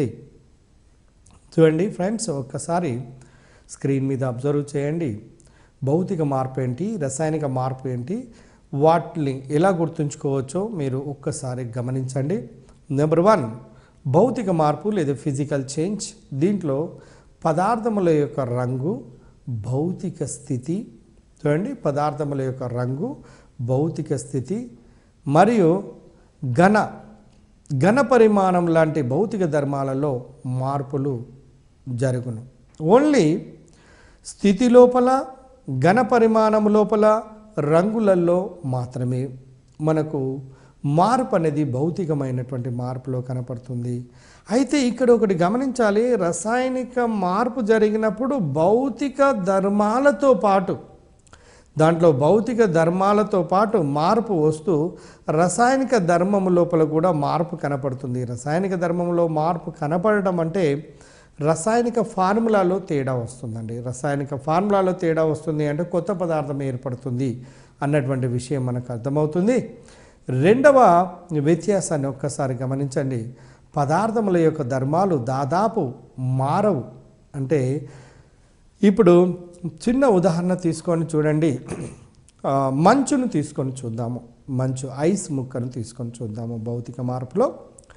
చూడండి ఫ్రెండ్స్ ఒక్కసారి స్క్రీన్ మీద అబ్జర్వ్ చేయండి భౌతిక మార్పు ఏంటి రసాయనిక మార్పు ఏంటి వాటిని ఎలా గుర్తుంచుకోవచ్చో మీరు ఒక్కసారి గమనించండి నెంబర్ వన్ భౌతిక మార్పు లేదా ఫిజికల్ చేంజ్ దీంట్లో పదార్థముల యొక్క రంగు భౌతిక స్థితి చూడండి పదార్థముల యొక్క రంగు భౌతిక స్థితి మరియు ఘన ఘన పరిమాణం లాంటి భౌతిక ధర్మాలలో మార్పులు జరుగును ఓన్లీ స్థితి లోపల ఘన పరిమాణం లోపల రంగులలో మాత్రమే మనకు మార్పు అనేది భౌతికమైనటువంటి మార్పులో కనపడుతుంది అయితే ఇక్కడ ఒకటి గమనించాలి రసాయనిక మార్పు జరిగినప్పుడు భౌతిక ధర్మాలతో పాటు దాంట్లో భౌతిక ధర్మాలతో పాటు మార్పు వస్తూ రసాయనిక ధర్మము లోపల కూడా మార్పు కనపడుతుంది రసాయనిక ధర్మంలో మార్పు కనపడడం అంటే రసాయనిక ఫార్ములాలో తేడా వస్తుందండి రసాయనిక ఫార్ములాలో తేడా వస్తుంది అంటే కొత్త పదార్థం ఏర్పడుతుంది అన్నటువంటి విషయం మనకు అర్థమవుతుంది రెండవ వ్యత్యాసాన్ని ఒక్కసారి గమనించండి పదార్థముల యొక్క ధర్మాలు దాదాపు మారవు అంటే ఇప్పుడు చిన్న ఉదాహరణ తీసుకొని చూడండి ఆ, మంచును తీసుకొని చూద్దాము మంచు ఐస్ ముక్కను తీసుకొని చూద్దాము భౌతిక మార్పులో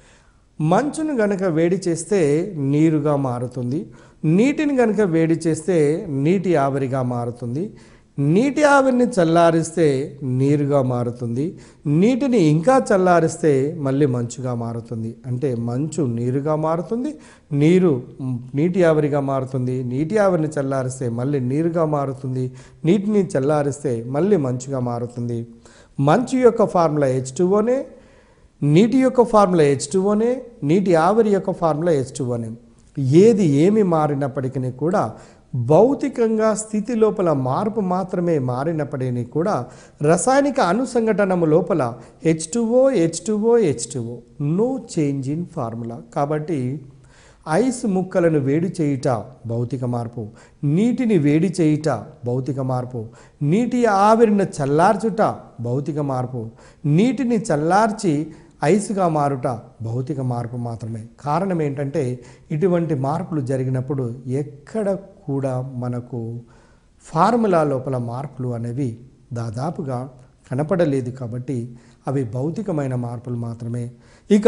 మంచును గనక వేడి చేస్తే నీరుగా మారుతుంది నీటిని గనక వేడి చేస్తే నీటి ఆవిరిగా మారుతుంది నీటి ఆవిరిని చల్లారిస్తే నీరుగా మారుతుంది నీటిని ఇంకా చల్లారిస్తే మళ్ళీ మంచుగా మారుతుంది అంటే మంచు నీరుగా మారుతుంది నీరు మ్, నీటి ఆవిరిగా మారుతుంది నీటి ఆవిరిని చల్లారిస్తే మళ్ళీ నీరుగా మారుతుంది నీటిని చల్లారిస్తే మళ్ళీ మంచుగా మారుతుంది మంచు యొక్క ఫార్ములా హెచ్ టూఓనే నీటి యొక్క ఫార్ములా హెచ్ టూఓనే నీటి ఆవిరి యొక్క ఫార్ములా హెచ్ టూఓనే ఏది ఏమి మారినప్పటికీ కూడా భౌతికంగా స్థితి లోపల మార్పు మాత్రమే మారినప్పటికీ కూడా రసాయనిక అనుసంఘటనము లోపల H two O H two O H two O no change in formula కాబట్టి ఐస్ ముక్కలను వేడి చేయుట భౌతిక మార్పు నీటిని వేడి చేయుట భౌతిక మార్పు నీటి ఆవిరిని చల్లార్చుట భౌతిక మార్పు నీటిని చల్లార్చి ఐస్గా మారుట భౌతిక మార్పు మాత్రమే కారణం ఏంటంటే ఇటువంటి మార్పులు జరిగినప్పుడు ఎక్కడ కూడా మనకు ఫార్ములా లోపల మార్పులు అనేవి దాదాపుగా కనపడలేదు కాబట్టి అవి భౌతికమైన మార్పులు మాత్రమే ఇక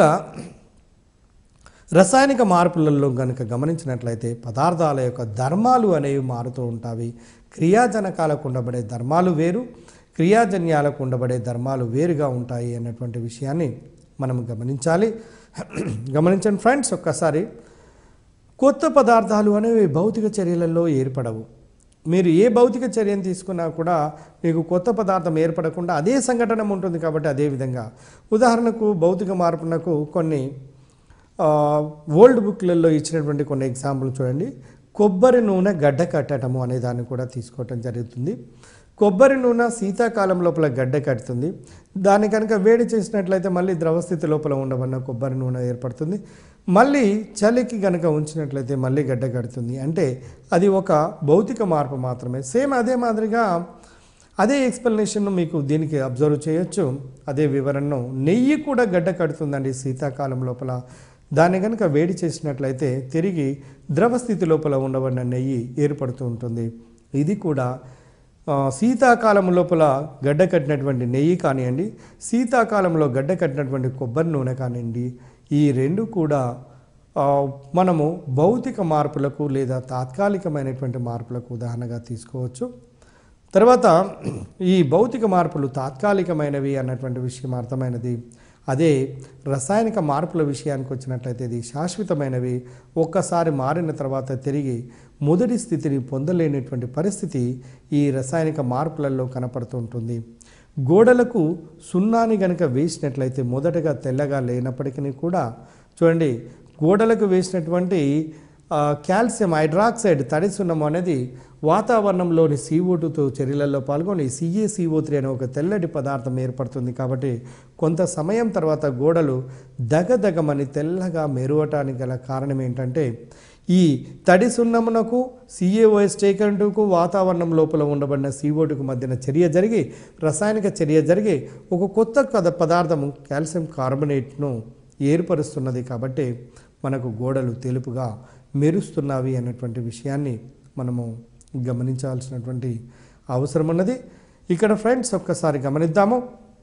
రసాయనిక మార్పులలో కనుక గమనించినట్లయితే పదార్థాల యొక్క ధర్మాలు అనేవి మారుతూ ఉంటాయి క్రియాజనకాలకు ఉండబడే ధర్మాలు వేరు క్రియాజన్యాలకు ఉండబడే ధర్మాలు వేరుగా ఉంటాయి అన్నటువంటి విషయాన్ని మనం గమనించాలి గమనించండి ఫ్రెండ్స్ ఒక్కసారి కొత్త పదార్థాలు అనేవి భౌతిక చర్యలలో ఏర్పడవు మీరు ఏ భౌతిక చర్యను తీసుకున్నా కూడా మీకు కొత్త పదార్థం ఏర్పడకుండా అదే సంఘటన ఉంటుంది కాబట్టి అదే విధంగా ఉదాహరణకు భౌతిక మార్పునకు కొన్ని ఆ, ఓల్డ్ బుక్లలో ఇచ్చినటువంటి కొన్ని ఎగ్జాంపుల్ చూడండి కొబ్బరి నూనె గడ్డ కట్టడము అనే దాన్ని కూడా తీసుకోవటం జరుగుతుంది కొబ్బరి నూనె శీతాకాలం లోపల గడ్డ కడుతుంది దాన్ని కనుక వేడి చేసినట్లయితే మళ్ళీ ద్రవస్థితి లోపల ఉండవన్న కొబ్బరి నూనె ఏర్పడుతుంది మళ్ళీ చలికి కనుక ఉంచినట్లయితే మళ్ళీ గడ్డ కడుతుంది అంటే అది ఒక భౌతిక మార్పు మాత్రమే సేమ్ అదే మాదిరిగా అదే ఎక్స్ప్లెనేషన్ మీకు దీనికి అబ్జర్వ్ చేయొచ్చు అదే వివరణను నెయ్యి కూడా గడ్డ కడుతుందండి శీతాకాలం లోపల దాన్ని కనుక వేడి చేసినట్లయితే తిరిగి ద్రవ స్థితి లోపల ఉండబడిన నెయ్యి ఏర్పడుతూ ఉంటుంది ఇది కూడా ఆ, శీతాకాలం లోపల గడ్డ కట్టినటువంటి నెయ్యి కానివ్వండి శీతాకాలంలో గడ్డ కట్టినటువంటి కొబ్బరి నూనె కానివ్వండి ఈ రెండు కూడా ఆ, మనము భౌతిక మార్పులకు లేదా తాత్కాలికమైనటువంటి మార్పులకు ఉదాహరణగా తీసుకోవచ్చు తర్వాత ఈ భౌతిక మార్పులు తాత్కాలికమైనవి అన్నటువంటి విషయం అర్థమైనది అదే రసాయనిక మార్పుల విషయానికి వచ్చినట్లయితే ఇది శాశ్వతమైనవి ఒక్కసారి మారిన తర్వాత తిరిగి మొదటి స్థితిని పొందలేనటువంటి పరిస్థితి ఈ రసాయనిక మార్పులలో కనపడుతుంటుంది గోడలకు సున్నాని గనక వేసినట్లయితే మొదటగా తెల్లగా లేనప్పటికీ కూడా చూడండి గోడలకు వేసినటువంటి ఆ, కాల్షియం హైడ్రాక్సైడ్ తడి సున్నం అనేది వాతావరణంలోని CO2తో చర్యలలో పాల్గొని సిఏసిఓ త్రీ అనే ఒక తెల్లటి పదార్థం ఏర్పడుతుంది కాబట్టి కొంత సమయం తర్వాత గోడలు దగదగమని తెల్లగా మెరువటానికి గల కారణం ఏంటంటే ఈ తడి సున్నమునకు సిఏఓఎస్ టేకంటుకు వాతావరణం లోపల ఉండబడిన సిఓటుకు మధ్యన చర్య జరిగి రసాయనిక చర్య జరిగి ఒక కొత్త కథ పదార్థము కాల్షియం కార్బొనేట్ను ఏర్పరుస్తున్నది కాబట్టి మనకు గోడలు తెలుపుగా మెరుస్తున్నవి అన్నటువంటి విషయాన్ని మనము గమనించాల్సినటువంటి అవసరం ఉన్నది ఇక్కడ ఫ్రెండ్స్ ఒక్కసారి గమనిద్దాము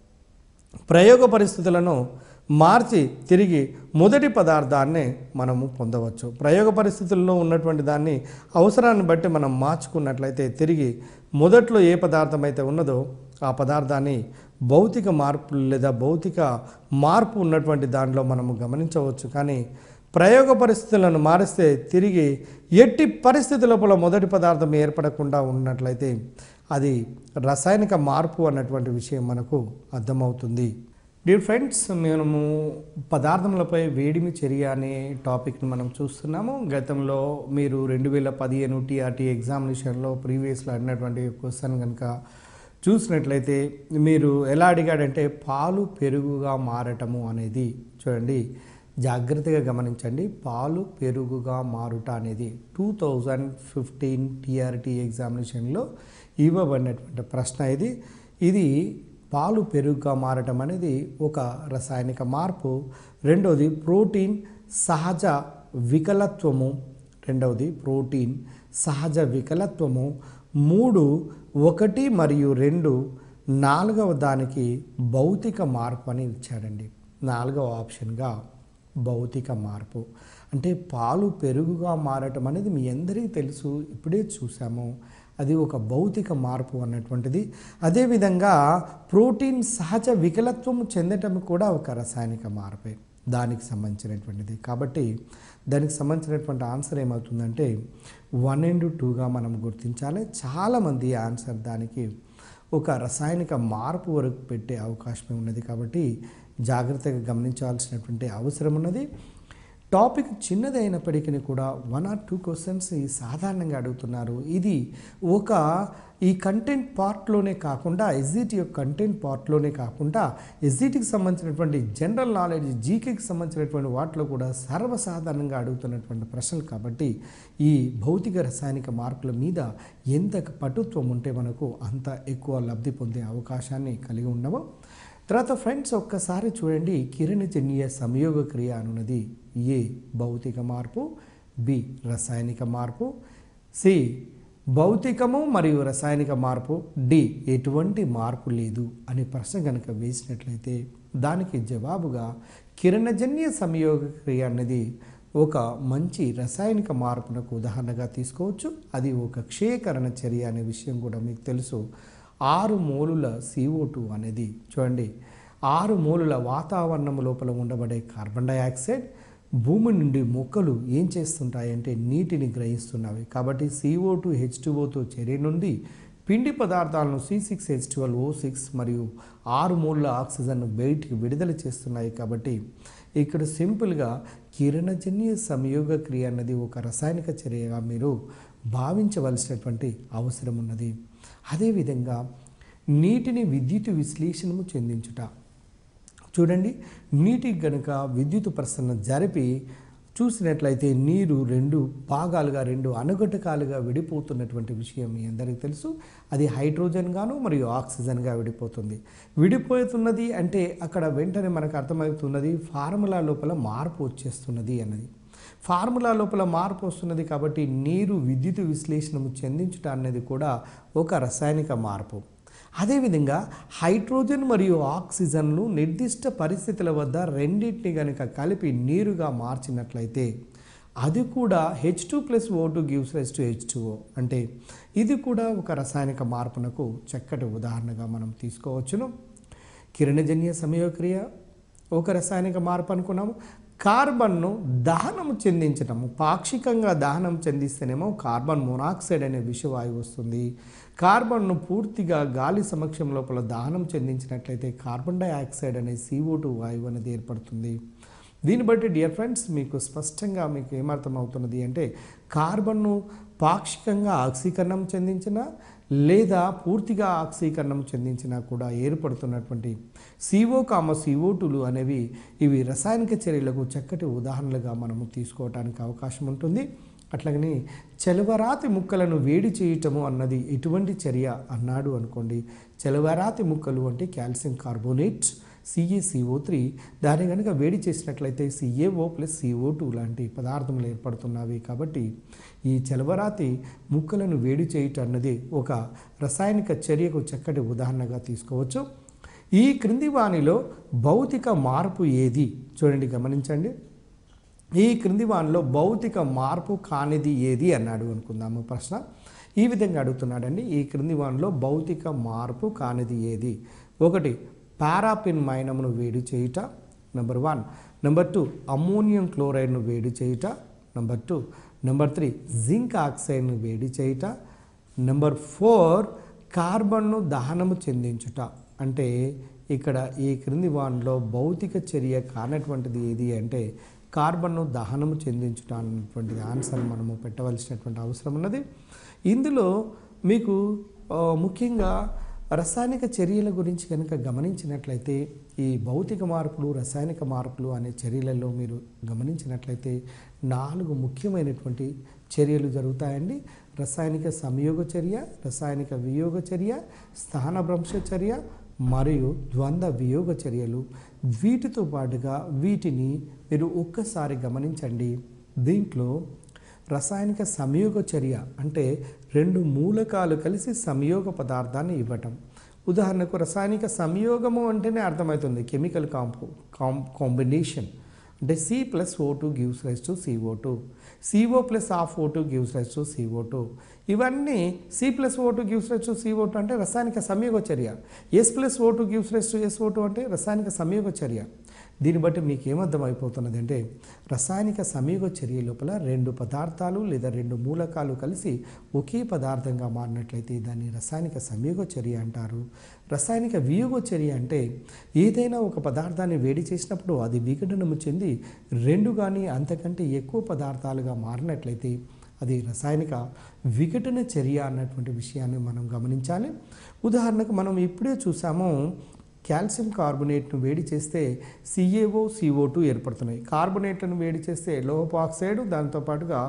ప్రయోగ పరిస్థితులను మార్చి తిరిగి మొదటి పదార్థాన్ని మనము పొందవచ్చు ప్రయోగ పరిస్థితుల్లో ఉన్నటువంటి దాన్ని అవసరాన్ని బట్టి మనం మార్చుకున్నట్లయితే తిరిగి మొదట్లో ఏ పదార్థం అయితే ఉన్నదో ఆ పదార్థాన్ని భౌతిక మార్పు లేదా భౌతిక మార్పు ఉన్నటువంటి దాంట్లో మనము గమనించవచ్చు కానీ ప్రయోగ పరిస్థితులను మారిస్తే తిరిగి ఎట్టి పరిస్థితి లోపల మొదటి పదార్థం ఏర్పడకుండా ఉన్నట్లయితే అది రసాయనిక మార్పు అన్నటువంటి విషయం మనకు అర్థమవుతుంది డియర్ ఫ్రెండ్స్ మనము పదార్థములపై వేడిమి చర్య అనే టాపిక్ని మనం చూస్తున్నాము గతంలో మీరు రెండు వేల పదిహేను టీఆర్టీ ఎగ్జామినేషన్లో ప్రీవియస్లో అడిగినటువంటి క్వశ్చన్ కనుక చూసినట్లయితే మీరు ఎలా అడిగాడంటే పాలు పెరుగుగా మారటము అనేది చూడండి జాగ్రత్తగా గమనించండి పాలు పెరుగుగా మారుట అనేది టూ థౌజండ్ ఫిఫ్టీన్ టీఆర్టీ ఎగ్జామినేషన్లో ఇవ్వబడినటువంటి ప్రశ్న ఇది ఇది పాలు పెరుగుగా మారటం అనేది ఒక రసాయనిక మార్పు రెండవది ప్రోటీన్ సహజ వికలత్వము రెండవది ప్రోటీన్ సహజ వికలత్వము మూడు ఒకటి మరియు రెండు నాలుగవ దానికి భౌతిక మార్పు అని ఇచ్చాడండి నాలుగవ ఆప్షన్గా భౌతిక మార్పు అంటే పాలు పెరుగుగా మారటం అనేది మీ అందరికీ తెలుసు ఇప్పుడే చూసాము అది ఒక భౌతిక మార్పు అన్నటువంటిది అదేవిధంగా ప్రోటీన్ సహజ వికలత్వం చెందటం కూడా ఒక రసాయనిక మార్పే దానికి సంబంధించినటువంటిది కాబట్టి దానికి సంబంధించినటువంటి ఆన్సర్ ఏమవుతుందంటే వన్ అండ్ టూగా మనం గుర్తించాలి చాలామంది ఆన్సర్ దానికి ఒక రసాయనిక మార్పు వరకు పెట్టే అవకాశం ఉన్నది కాబట్టి జాగ్రత్తగా గమనించాల్సినటువంటి అవసరం ఉన్నది టాపిక్ చిన్నదైనప్పటికీ కూడా వన్ ఆర్ టూ క్వశ్చన్స్ సాధారణంగా అడుగుతున్నారు ఇది ఒక ఈ కంటెంట్ పార్ట్లోనే కాకుండా ఎస్జిటి యొక్క కంటెంట్ పార్ట్లోనే కాకుండా ఎస్జిటికి సంబంధించినటువంటి జనరల్ నాలెడ్జ్ జీకేకి సంబంధించినటువంటి వాటిలో కూడా సర్వసాధారణంగా అడుగుతున్నటువంటి ప్రశ్నలు కాబట్టి ఈ భౌతిక రసాయనిక మార్పుల మీద ఎంత పటుత్వం ఉంటే మనకు అంత ఎక్కువ లబ్ధి పొందే అవకాశాన్ని కలిగి ఉన్నాము తర్వాత ఫ్రెండ్స్ ఒక్కసారి చూడండి కిరణజన్య సంయోగ క్రియ అనున్నది ఏ భౌతిక మార్పు బి రసాయనిక మార్పు సి భౌతికము మరియు రసాయనిక మార్పు డి ఎటువంటి మార్పు లేదు అనే ప్రశ్న కనుక వేసినట్లయితే దానికి జవాబుగా కిరణజన్య సంయోగ క్రియ అన్నది ఒక మంచి రసాయనిక మార్పునకు ఉదాహరణగా తీసుకోవచ్చు అది ఒక క్షయకరణ చర్య అనే విషయం కూడా మీకు తెలుసు ఆరు మోలుల సిఓ టూ అనేది చూడండి ఆరు మోలుల వాతావరణం లోపల ఉండబడే కార్బన్ డైఆక్సైడ్ భూమి నుండి మొక్కలు ఏం చేస్తుంటాయంటే నీటిని గ్రహిస్తున్నవి కాబట్టి సిఓ టూ హెచ్ టూఓతో చర్య నుండి పిండి పదార్థాలను C six H twelve O six మరియు ఆరు మూల ఆక్సిజన్ బయటికి విడుదల చేస్తున్నాయి కాబట్టి ఇక్కడ సింపుల్గా కిరణజన్య సంయోగ క్రియ అన్నది ఒక రసాయనిక చర్యగా మీరు భావించవలసినటువంటి అవసరం ఉన్నది అదేవిధంగా నీటిని విద్యుత్ విశ్లేషణము చెందించుట చూడండి నీటికి గనుక విద్యుత్ ప్రసరణ జరిపి చూసినట్లయితే నీరు రెండు భాగాలుగా రెండు అణుగటకాలుగా విడిపోతున్నటువంటి విషయం మీ అందరికీ తెలుసు అది హైడ్రోజన్ గాను మరియు ఆక్సిజన్గా విడిపోతుంది విడిపోతున్నది అంటే అక్కడ వెంటనే మనకు అర్థమవుతున్నది ఫార్ములా లోపల మార్పు వచ్చేస్తున్నది అన్నది ఫార్ములా లోపల మార్పు వస్తున్నది కాబట్టి నీరు విద్యుత్ విశ్లేషణము చెందించుట అనేది కూడా ఒక రసాయనిక మార్పు అదేవిధంగా హైడ్రోజన్ మరియు ఆక్సిజన్లు నిర్దిష్ట పరిస్థితుల వద్ద రెండింటిని కనుక కలిపి నీరుగా మార్చినట్లయితే అది కూడా H two plus O two gives rise to H two O అంటే ఇది కూడా ఒక రసాయనిక మార్పునకు చక్కటి ఉదాహరణగా మనం తీసుకోవచ్చును కిరణజన్య సమయోక్రియ ఒక రసాయనిక మార్పు అనుకున్నాము కార్బన్ను దహనం చెందించటము పాక్షికంగా దహనం చెందిస్తేనేమో కార్బన్ మోనాక్సైడ్ అనే విషవాయువు వస్తుంది కార్బన్ను పూర్తిగా గాలి సమక్షం లోపల దహనం చెందించినట్లయితే కార్బన్ డైఆక్సైడ్ అనే సిఓ టూ వాయువు అనేది ఏర్పడుతుంది దీన్ని బట్టి డియర్ ఫ్రెండ్స్ మీకు స్పష్టంగా మీకు ఏమర్థం అవుతున్నది అంటే కార్బన్ను పాక్షికంగా ఆక్సీకరణం చెందించిన లేదా పూర్తిగా ఆక్సీకరణం చెందించినా కూడా ఏర్పడుతున్నటువంటి సిఓ కామ సిఓ టూలు అనేవి ఇవి రసాయనిక చర్యలకు చక్కటి ఉదాహరణలుగా మనము తీసుకోవడానికి అవకాశం ఉంటుంది అట్లాగని చలవరాతి ముక్కలను వేడి చేయటము అన్నది ఎటువంటి చర్య అన్నాడు అనుకోండి చలవరాతి ముక్కలు అంటే కాల్షియం కార్బోనేట్ సిఏసిఓ త్రీ దాన్ని కనుక వేడి చేసినట్లయితే సిఏఓ ప్లస్ సిఓ టూ లాంటి పదార్థములు ఏర్పడుతున్నవి కాబట్టి ఈ చలవరాతి ముక్కలను వేడి చేయటం అన్నది ఒక రసాయనిక చర్యకు చక్కటి ఉదాహరణగా తీసుకోవచ్చు ఈ క్రింది వానిలో భౌతిక మార్పు ఏది చూడండి గమనించండి ఈ క్రింది వానిలో భౌతిక మార్పు కానిది ఏది అన్నాడు అనుకుందాము ప్రశ్న ఈ విధంగా అడుగుతున్నాడండి ఈ క్రింది వానిలో భౌతిక మార్పు కానిది ఏది ఒకటి పారాపిన్ మైనమును వేడి చేయుట number one number two ammonium క్లోరైడ్ను వేడి చేయుట number two number three zinc ఆక్సైడ్ను వేడి చేయుట నెంబర్ ఫోర్ కార్బన్ను దహనము చెందించుట అంటే ఇక్కడ ఈ క్రింది వానిలో భౌతిక చర్య కానటువంటిది ఏది అంటే కార్బన్ను దహనము చెందించుట అన్నటువంటిది ఆన్సర్ మనము పెట్టవలసినటువంటి అవసరం ఉన్నది ఇందులో మీకు ఆ, ముఖ్యంగా రసాయనిక చర్యల గురించి కనుక గమనించినట్లయితే ఈ భౌతిక మార్పులు రసాయనిక మార్పులు అనే చర్యలలో మీరు గమనించినట్లయితే నాలుగు ముఖ్యమైనటువంటి చర్యలు జరుగుతాయండి రసాయనిక సంయోగ చర్య రసాయనిక వియోగ చర్య స్థానభ్రంశ చర్య మరియు ద్వంద్వ వియోగ చర్యలు వీటితో పాటుగా వీటిని మీరు ఒక్కసారి గమనించండి దీంట్లో రసాయనిక సంయోగ చర్య అంటే రెండు మూలకాలు కలిసి సంయోగ పదార్థాన్ని ఇవ్వటం ఉదాహరణకు రసాయనిక సంయోగము అంటేనే అర్థమవుతుంది కెమికల్ కాంపో కాం కాంబినేషన్ అంటే C plus O two gives rise to CO two CO plus half O two gives rise to CO two ఇవన్నీ C plus O two gives rise to CO two అంటే రసాయనిక సంయోగ చర్య S plus O two gives rise to SO two అంటే రసాయనిక సంయోగ చర్య దీన్ని బట్టి మీకు ఏమర్థం అయిపోతున్నది అంటే రసాయనిక సంయోగ చర్య లోపల రెండు పదార్థాలు లేదా రెండు మూలకాలు కలిసి ఒకే పదార్థంగా మారినట్లయితే దాన్ని రసాయనిక సంయోగ చర్య అంటారు రసాయనిక వియోగ చర్య అంటే ఏదైనా ఒక పదార్థాన్ని వేడి చేసినప్పుడు అది విఘటనము చెంది రెండు కానీ అంతకంటే ఎక్కువ పదార్థాలుగా మారినట్లయితే అది రసాయనిక విఘటన చర్య అన్నటువంటి విషయాన్ని మనం గమనించాలి ఉదాహరణకు మనం ఇప్పుడే చూసాము కాల్షియం కార్బొనేట్ను వేడి చేస్తే సిఏఓ సిఓ టూ ఏర్పడుతున్నాయి కార్బొనేట్లను వేడి చేస్తే లోహపు ఆక్సైడ్ దాంతోపాటుగా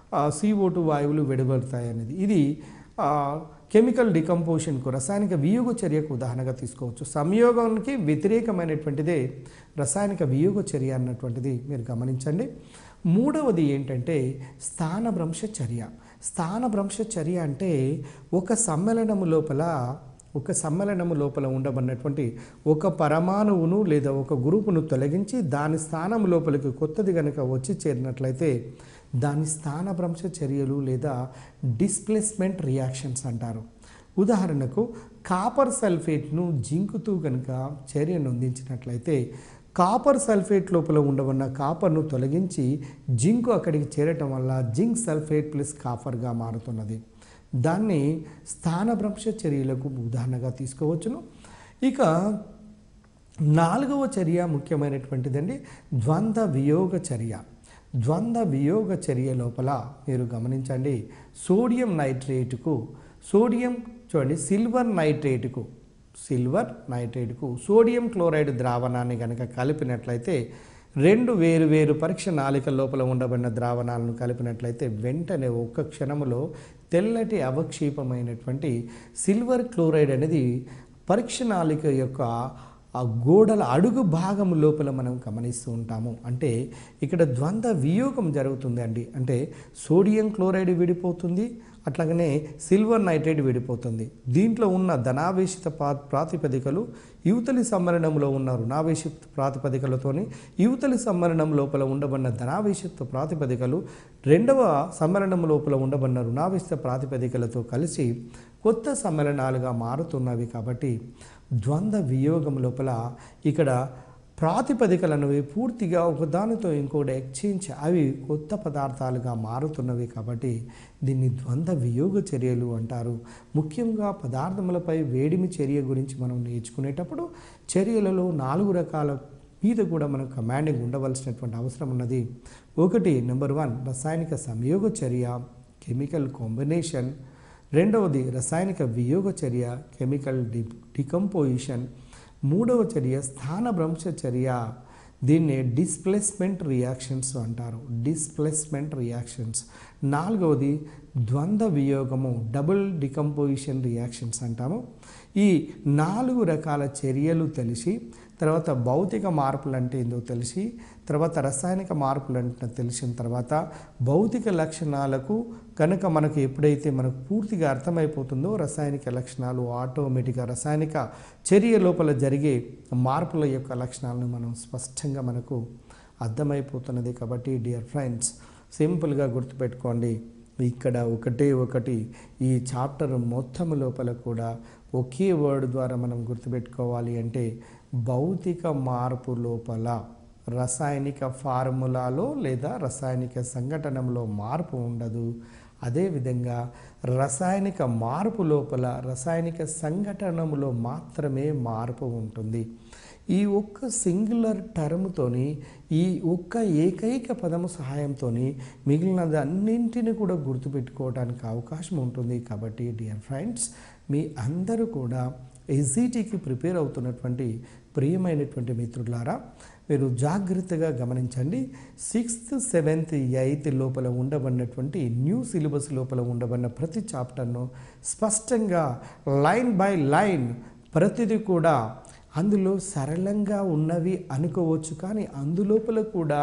సిఓ టూ వాయువులు వెలువడతాయి అనేది ఇది ఆ, కెమికల్ డికంపోజిషన్కు రసాయనిక వియోగ చర్యకు ఉదాహరణగా తీసుకోవచ్చు సంయోగానికి వ్యతిరేకమైనటువంటిదే రసాయనిక వియోగ చర్య అన్నటువంటిది మీరు గమనించండి మూడవది ఏంటంటే స్థానభ్రంశ చర్య స్థానభ్రంశ చర్య అంటే ఒక సమ్మేళనము లోపల ఒక సమ్మేళనము లోపల ఉండబడినటువంటి ఒక పరమాణువును లేదా ఒక గ్రూపును తొలగించి దాని స్థానం లోపలికి కొత్తది కనుక వచ్చి చేరినట్లయితే దాని స్థానభ్రంశ చర్యలు లేదా డిస్ప్లేస్మెంట్ రియాక్షన్స్ అంటారు ఉదాహరణకు కాపర్ సల్ఫేట్ను జింకుతూ కనుక చర్యను అందించినట్లయితే కాపర్ సల్ఫేట్ లోపల ఉండవన్న కాపర్ను తొలగించి జింకు అక్కడికి చేరటం వల్ల జింక్ సల్ఫేట్ ప్లస్ కాపర్గా మారుతున్నది దాన్ని స్థానభ్రంశ చర్యలకు ఉదాహరణగా తీసుకోవచ్చును ఇక నాలుగవ చర్య ముఖ్యమైనటువంటిదండి ద్వంద్వ వియోగ చర్య ద్వంద్వ వియోగ చర్య లోపల మీరు గమనించండి సోడియం నైట్రేటుకు సోడియం చూడండి సిల్వర్ నైట్రేటుకు సిల్వర్ నైట్రేట్కు సోడియం క్లోరైడ్ ద్రావణాన్ని కనుక కలిపినట్లయితే రెండు వేరు వేరు పరీక్ష నాళిక లోపల ఉండబడిన ద్రావణాలను కలిపినట్లయితే వెంటనే ఒక్క క్షణములో తెల్లటి అవక్షేపమైనటువంటి సిల్వర్ క్లోరైడ్ అనేది పరీక్ష నాళిక యొక్క ఆ గోడల అడుగు భాగం లోపల మనం గమనిస్తూ ఉంటాము అంటే ఇక్కడ ద్వంద్వ వియోగం జరుగుతుంది అండి అంటే సోడియం క్లోరైడ్ విడిపోతుంది అట్లాగనే సిల్వర్ నైట్రేట్ విడిపోతుంది దీంట్లో ఉన్న ధనావేశిత పా ప్రాతిపదికలు యువతలి సమ్మరణంలో ఉన్న రుణావేశిత ప్రాతిపదికలతోని యువతలి సమ్మరణం లోపల ఉండబడిన ధనావేశిత ప్రాతిపదికలు రెండవ సమ్మరణం లోపల ఉండబడిన రుణావేశిత ప్రాతిపదికలతో కలిసి కొత్త సమ్మేళనాలుగా మారుతున్నవి కాబట్టి ద్వంద్వ వియోగం లోపల ఇక్కడ ప్రాతిపదికలను పూర్తిగా ఒకదానితో ఇంకోటి ఎక్స్చేంజ్ అవి కొత్త పదార్థాలుగా మారుతున్నవి కాబట్టి దీన్ని ద్వంద్వ వియోగ చర్యలు అంటారు ముఖ్యంగా పదార్థములపై వేడిమి చర్య గురించి మనం నేర్చుకునేటప్పుడు చర్యలలో నాలుగు రకాల మీద కూడా మనకు కమాండింగ్ ఉండవలసినటువంటి అవసరం ఉన్నది ఒకటి నెంబర్ వన్ రసాయనిక సంయోగ చర్య కెమికల్ కాంబినేషన్ రెండవది రసాయనిక వియోగ చర్య కెమికల్ డి డికంపోజిషన్ మూడవ చర్య స్థానభ్రంశ చర్య దీన్నే డిస్ప్లేస్మెంట్ రియాక్షన్స్ అంటారు డిస్ప్లేస్మెంట్ రియాక్షన్స్ నాలుగవది ద్వంద్వ వియోగము డబుల్ డికంపోజిషన్ రియాక్షన్స్ అంటాము ఈ నాలుగు రకాల చర్యలు తెలిసి తర్వాత భౌతిక మార్పులు అంటే ఏందో తెలిసి తర్వాత రసాయనిక మార్పులు అంటే తెలిసిన తర్వాత భౌతిక లక్షణాలకు కనుక మనకు ఎప్పుడైతే మనకు పూర్తిగా అర్థమైపోతుందో రసాయనిక లక్షణాలు ఆటోమేటిక్గా రసాయనిక చర్య లోపల జరిగే మార్పుల యొక్క లక్షణాలను మనం స్పష్టంగా మనకు అర్థమైపోతున్నది కాబట్టి డియర్ ఫ్రెండ్స్ సింపుల్గా గుర్తుపెట్టుకోండి ఇక్కడ ఒకటే ఒకటి ఈ చాప్టర్ మొత్తం లోపల కూడా ఒకే వర్డ్ ద్వారా మనం గుర్తుపెట్టుకోవాలి అంటే భౌతిక మార్పు లోపల రసాయనిక ఫార్ములాలో లేదా రసాయనిక సంఘటనలో మార్పు ఉండదు అదేవిధంగా రసాయనిక మార్పు లోపల రసాయనిక సంఘటనములో మాత్రమే మార్పు ఉంటుంది ఈ ఒక్క సింగులర్ టర్మ్తోని ఈ ఒక్క ఏకైక పదము సహాయంతోని మిగిలినది అన్నింటిని కూడా గుర్తుపెట్టుకోవడానికి అవకాశం ఉంటుంది కాబట్టి డియర్ ఫ్రెండ్స్ మీ అందరూ కూడా ఎస్జిటికి ప్రిపేర్ అవుతున్నటువంటి ప్రియమైనటువంటి మిత్రులారా మీరు జాగ్రత్తగా గమనించండి సిక్స్త్ సెవెంత్ ఎయిత్ లోపల ఉండబడినటువంటి న్యూ సిలబస్ లోపల ఉండబడిన ప్రతి చాప్టర్ను స్పష్టంగా లైన్ బై లైన్ ప్రతిదీ కూడా అందులో సరళంగా ఉన్నవి అనుకోవచ్చు కానీ అందులోపల కూడా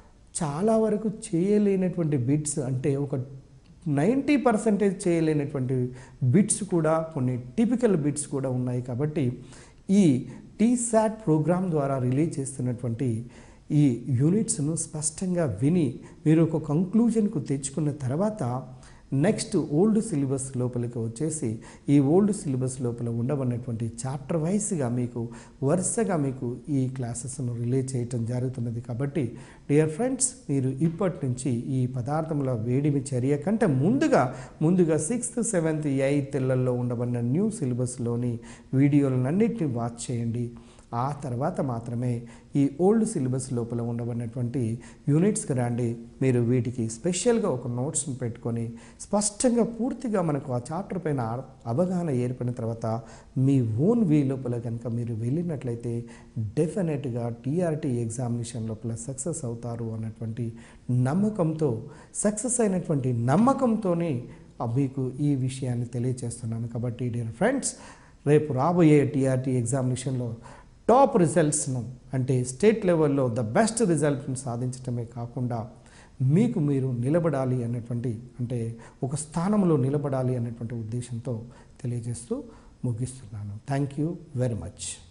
చాలా వరకు చేయలేనటువంటి బిట్స్ అంటే ఒక నైంటీ పర్సెంటేజ్ చేయలేనటువంటి బిట్స్ కూడా కొన్ని టిపికల్ బిట్స్ కూడా ఉన్నాయి కాబట్టి ఈ టీసాట్ ప్రోగ్రామ్ ద్వారా రిలీజ్ చేస్తున్నటువంటి ఈ యూనిట్స్ను స్పష్టంగా విని మీరు ఒక కంక్లూజన్కు తెచ్చుకున్న తర్వాత నెక్స్ట్ ఓల్డ్ సిలబస్ లోపలికి వచ్చేసి ఈ ఓల్డ్ సిలబస్ లోపల ఉండబడినటువంటి చాప్టర్ వైస్గా మీకు వరుసగా మీకు ఈ క్లాసెస్ను రిలీజ్ చేయటం జరుగుతున్నది కాబట్టి డియర్ ఫ్రెండ్స్ మీరు ఇప్పటి నుంచి ఈ పదార్థముల వేడిమి చర్య కంటే ముందుగా ముందుగా సిక్స్త్ సెవెంత్ ఎయిత్లలో ఉండబడిన న్యూ సిలబస్లోని వీడియోలన్నింటినీ వాచ్ చేయండి ఆ తర్వాత మాత్రమే ఈ ఓల్డ్ సిలబస్ లోపల ఉండబడినటువంటి యూనిట్స్కి రండి మీరు వీటికి స్పెషల్గా ఒక నోట్స్ని పెట్టుకొని స్పష్టంగా పూర్తిగా మనకు ఆ చాప్టర్ పైన ఆ- అవగాహన ఏర్పడిన తర్వాత మీ ఓన్ వే లోపల కనుక మీరు వెళ్ళినట్లయితే డెఫినెట్గా టీఆర్టీ ఎగ్జామినేషన్ లోపల సక్సెస్ అవుతారు అన్నటువంటి నమ్మకంతో సక్సెస్ అయినటువంటి నమ్మకంతోనే ఆ మీకు ఈ విషయాన్ని తెలియజేస్తున్నాను కాబట్టి డియర్ ఫ్రెండ్స్ రేపు రాబోయే టీఆర్టీ ఎగ్జామినేషన్లో టాప్ రిజల్ట్స్ను అంటే స్టేట్ లెవెల్లో ద బెస్ట్ రిజల్ట్ను సాధించడమే కాకుండా మీకు మీరు నిలబడాలి అన్నటువంటి అంటే ఒక స్థానంలో నిలబడాలి అన్నటువంటి ఉద్దేశంతో తెలియజేస్తూ ముగిస్తున్నాను థ్యాంక్ యూ వెరీ మచ్